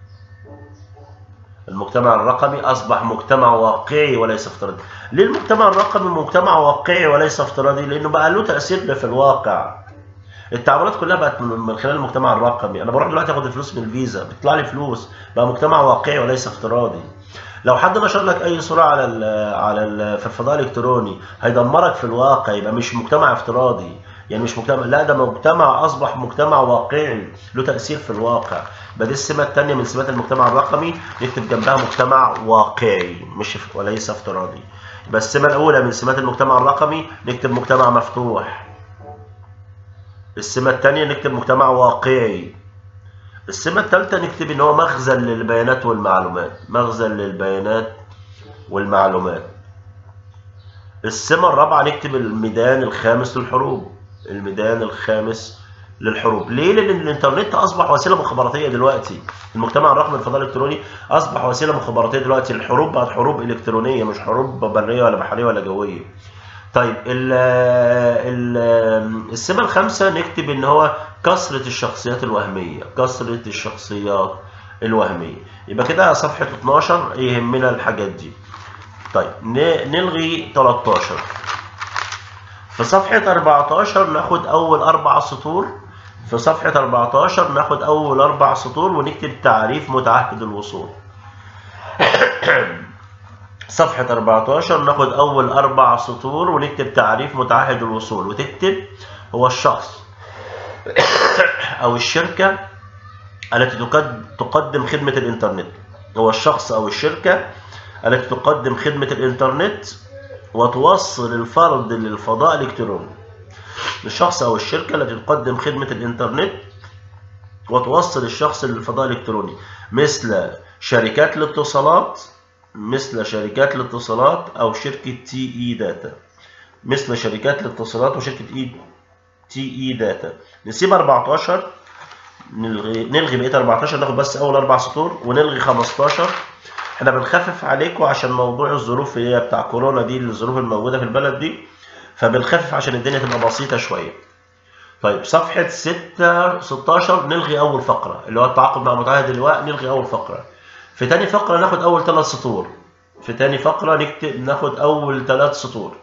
المجتمع الرقمي أصبح مجتمع واقعي وليس افتراضي ليه المجتمع الرقمي مجتمع واقعي وليس افتراضي لأنه بقى له تأثير في الواقع التعاملات كلها بقت من خلال المجتمع الرقمي انا بروح دلوقتي اخد الفلوس من الفيزا بتطلع لي فلوس بقى مجتمع واقعي وليس افتراضي لو حد نشر لك اي صوره على ال على ال في الفضاء الالكتروني هيدمرك في الواقع يبقى مش مجتمع افتراضي يعني مش مجتمع لا ده مجتمع اصبح مجتمع واقعي له تاثير في الواقع يبقى دي السمه الثانيه من سمات المجتمع الرقمي نكتب جنبها مجتمع واقعي مش وليس افتراضي يبقى السمه الاولى من سمات المجتمع الرقمي نكتب مجتمع مفتوح السمه الثانيه نكتب مجتمع واقعي السمة الثالثة نكتب إن هو مخزن للبيانات والمعلومات مخزن للبيانات والمعلومات السمة الرابعة نكتب الميدان الخامس للحروب الميدان الخامس للحروب ليه؟ لأن الإنترنت أصبح وسيلة مخابراتية دلوقتي المجتمع الرقمي الفضاء الإلكتروني أصبح وسيلة مخابراتية دلوقتي الحروب بقت حروب إلكترونية مش حروب برية ولا بحرية ولا جوية طيب ال ال السمة الخامسة نكتب ان هو كثرة الشخصيات الوهمية كثرة الشخصيات الوهمية يبقى كده صفحة 12 يهمنا الحاجات دي طيب نلغي 13 في صفحة 14 ناخد أول أربع سطور في صفحة 14 ناخد أول أربع سطور ونكتب تعريف متعهد الوصول صفحة 14 ناخد أول أربع سطور ونكتب تعريف متعهد الوصول وتكتب هو الشخص أو الشركة التي تقدم خدمة الإنترنت هو الشخص أو الشركة التي تقدم خدمة الإنترنت وتوصل الفرد للفضاء الإلكتروني الشخص أو الشركة التي تقدم خدمة الإنترنت وتوصل الشخص للفضاء الإلكتروني مثل شركات الاتصالات مثل شركات الاتصالات أو شركة تي إي داتا مثل شركات الاتصالات وشركة إي تي إي داتا نسيب 14 نلغي نلغي بقية 14 ناخد بس أول أربع سطور ونلغي 15 احنا بنخفف عليكم عشان موضوع الظروف اللي هي بتاع كورونا دي الظروف الموجودة في البلد دي فبنخفف عشان الدنيا تبقى بسيطة شوية طيب صفحة 6 16 نلغي أول فقرة اللي هو التعاقد مع متعهد اللواء نلغي أول فقرة في تاني فقرة ناخد أول ثلاث سطور في تاني فقرة نكتب ناخد أول ثلاث سطور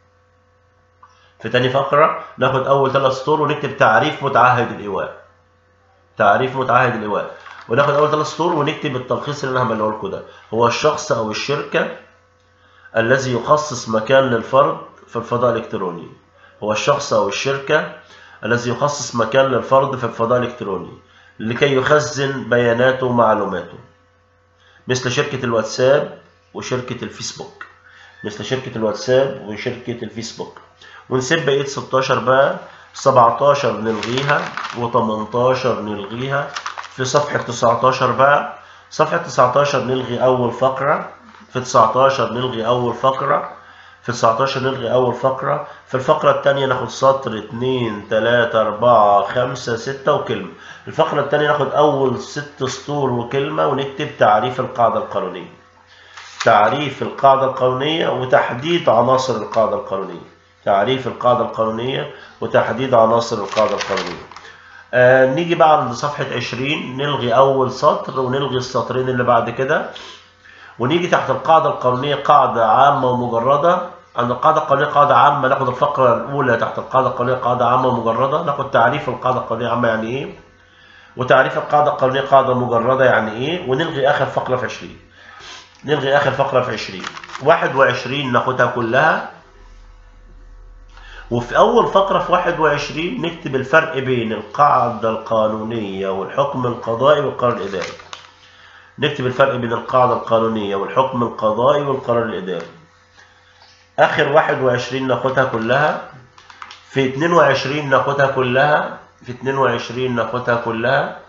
في تاني فقرة ناخد أول ثلاث سطور ونكتب تعريف متعهد الإيواء تعريف متعهد الإيواء وناخد أول ثلاث سطور ونكتب التلخيص اللي أنا همليه لكم ده هو الشخص أو الشركة الذي يخصص مكان للفرد في الفضاء الإلكتروني هو الشخص أو الشركة الذي يخصص مكان للفرد في الفضاء الإلكتروني لكي يخزن بياناته ومعلوماته مثل شركة الواتساب وشركة الفيسبوك مثل شركة الواتساب وشركة الفيسبوك ونسيب بقية 16 بقى 17 نلغيها و18 نلغيها في صفحة 19 بقى صفحة 19 نلغي أول فقرة في 19 نلغي أول فقرة في 19 نلغي أول فقرة في الفقرة الثانية ناخد سطر 2 3 4 5 6 وكلمة الفقرة الثانية ناخد أول ست سطور وكلمة ونكتب تعريف القاعدة القانونية تعريف القاعدة القانونية وتحديد عناصر القاعدة القانونية تعريف القاعدة القانونية وتحديد عناصر القاعدة القانونية آه نيجي بقى عند صفحة 20 نلغي أول سطر ونلغي السطرين اللي بعد كده ونيجي تحت القاعدة القانونية قاعدة عامة ومجردة عند القاعدة القانونية قاعدة عامة ناخد الفقرة الأولى تحت القاعدة القانونية قاعدة عامة ومجردة ناخد تعريف القاعدة القانونية عامة يعني إيه وتعريف القاعدة القانونية قاعدة مجردة يعني إيه ونلغي آخر فقرة في 20 نلغي آخر فقرة في 20 21 ناخدها كلها وفي أول فقرة في 21 نكتب الفرق بين القاعدة القانونية والحكم القضائي والقرار الإداري نكتب الفرق بين القاعدة القانونية والحكم القضائي والقرار الإداري آخر 21 ناخدها كلها في 22 ناخدها كلها في 22 ناخدها كلها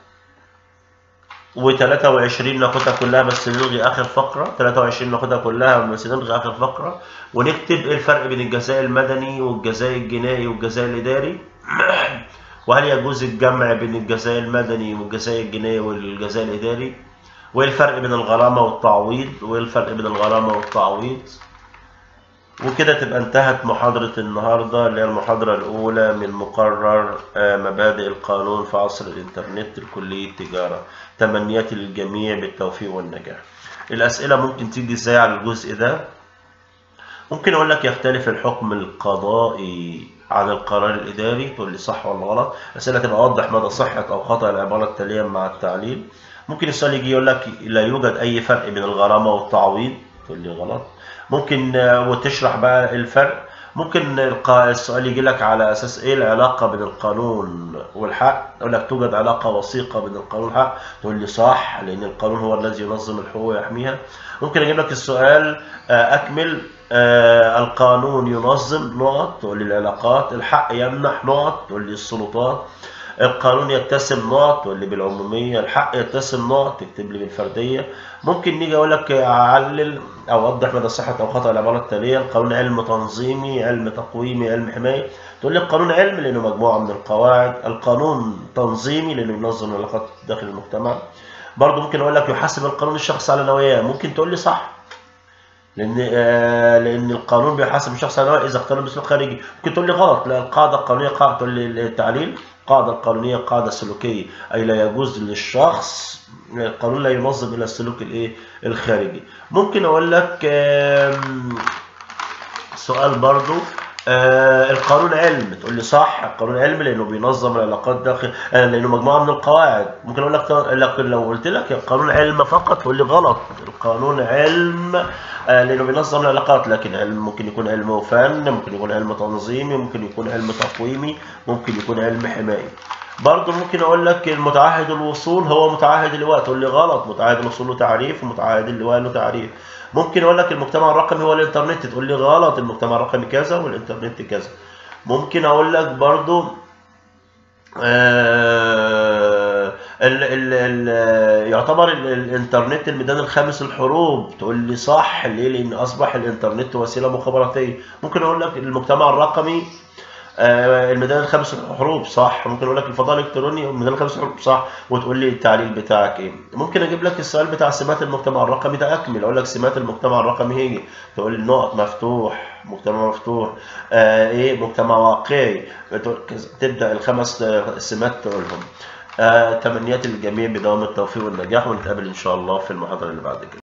و23 ناخدها كلها بس نلغي اخر فقره 23 ناخدها كلها بس نلغي اخر فقره ونكتب ايه الفرق بين الجزاء المدني والجزاء الجنائي والجزاء الاداري وهل يجوز الجمع بين الجزاء المدني والجزاء الجنائي والجزاء الاداري وايه الفرق بين الغرامه والتعويض وايه الفرق بين الغرامه والتعويض وكده تبقى انتهت محاضرة النهاردة اللي هي المحاضرة الأولى من مقرر مبادئ القانون في عصر الإنترنت لكلية تجارة تمنياتي للجميع بالتوفيق والنجاح الأسئلة ممكن تيجي ازاي على الجزء ده ممكن أقول لك يختلف الحكم القضائي عن القرار الإداري تقول لي صح ولا غلط الأسئلة تبقى أوضح مدى صحة أو خطأ العبارة التالية مع التعليل ممكن السؤال يجي يقول لك لا يوجد أي فرق بين الغرامة والتعويض تقول لي غلط ممكن وتشرح بقى الفرق ممكن السؤال يجي لك على اساس ايه العلاقه بين القانون والحق اقول لك توجد علاقه وثيقه بين القانون والحق تقول لي صح لان القانون هو الذي ينظم الحقوق ويحميها ممكن اجيب لك السؤال اكمل القانون ينظم نقط تقول لي العلاقات الحق يمنح نقط تقول لي السلطات القانون يتسم نقط تقول لي بالعموميه الحق يتسم نقط تكتب لي بالفرديه ممكن نيجي اقول لك اعلل او اوضح مدى صحه او خطا العباره التاليه القانون علم تنظيمي علم تقويمي علم حمايه تقول لي القانون علم لانه مجموعه من القواعد القانون تنظيمي لانه بينظم العلاقات داخل المجتمع برضه ممكن اقول لك يحاسب القانون الشخص على نواياه ممكن تقول لي صح لان آه لان القانون بيحاسب الشخص على نواياه اذا اختار باسلوب خارجي ممكن تقول لي غلط لا القاعده القانونيه قاعده تقول لي التعليل القاعده القانونيه قاعده سلوكيه اي لا يجوز للشخص القانون لا ينظم الى السلوك الايه الخارجي ممكن اقول لك سؤال برضو آه القانون علم تقول لي صح القانون علم لانه بينظم العلاقات داخل آه لانه مجموعه من القواعد ممكن اقول لك لكن لو قلت لك القانون علم فقط تقول لي غلط القانون علم آه لانه بينظم العلاقات لكن علم ممكن يكون علم وفن ممكن يكون علم تنظيمي ممكن يكون علم تقويمي ممكن يكون علم حمائي برضه ممكن اقول لك المتعهد الوصول هو متعهد اللواء تقول لي غلط متعهد الوصول له تعريف ومتعهد اللواء له تعريف ممكن اقول لك المجتمع الرقمي هو الانترنت تقول لي غلط المجتمع الرقمي كذا والانترنت كذا ممكن اقول لك برضو آه ال ال ال يعتبر ال الانترنت الميدان الخامس الحروب تقول لي صح ليه لان اصبح الانترنت وسيله مخابراتيه ممكن اقول لك المجتمع الرقمي آه الميدان الخامس الحروب صح ممكن اقول لك الفضاء الالكتروني الميدان الخامس الحروب صح وتقول لي التعليل بتاعك ايه ممكن اجيب لك السؤال بتاع سمات المجتمع الرقمي ده اكمل اقول لك سمات المجتمع الرقمي هي تقول لي نقط مفتوح مجتمع مفتوح آه ايه مجتمع واقعي تبدا الخمس سمات تقولهم آه تمنيات الجميع بدوام التوفيق والنجاح ونتقابل ان شاء الله في المحاضره اللي بعد كده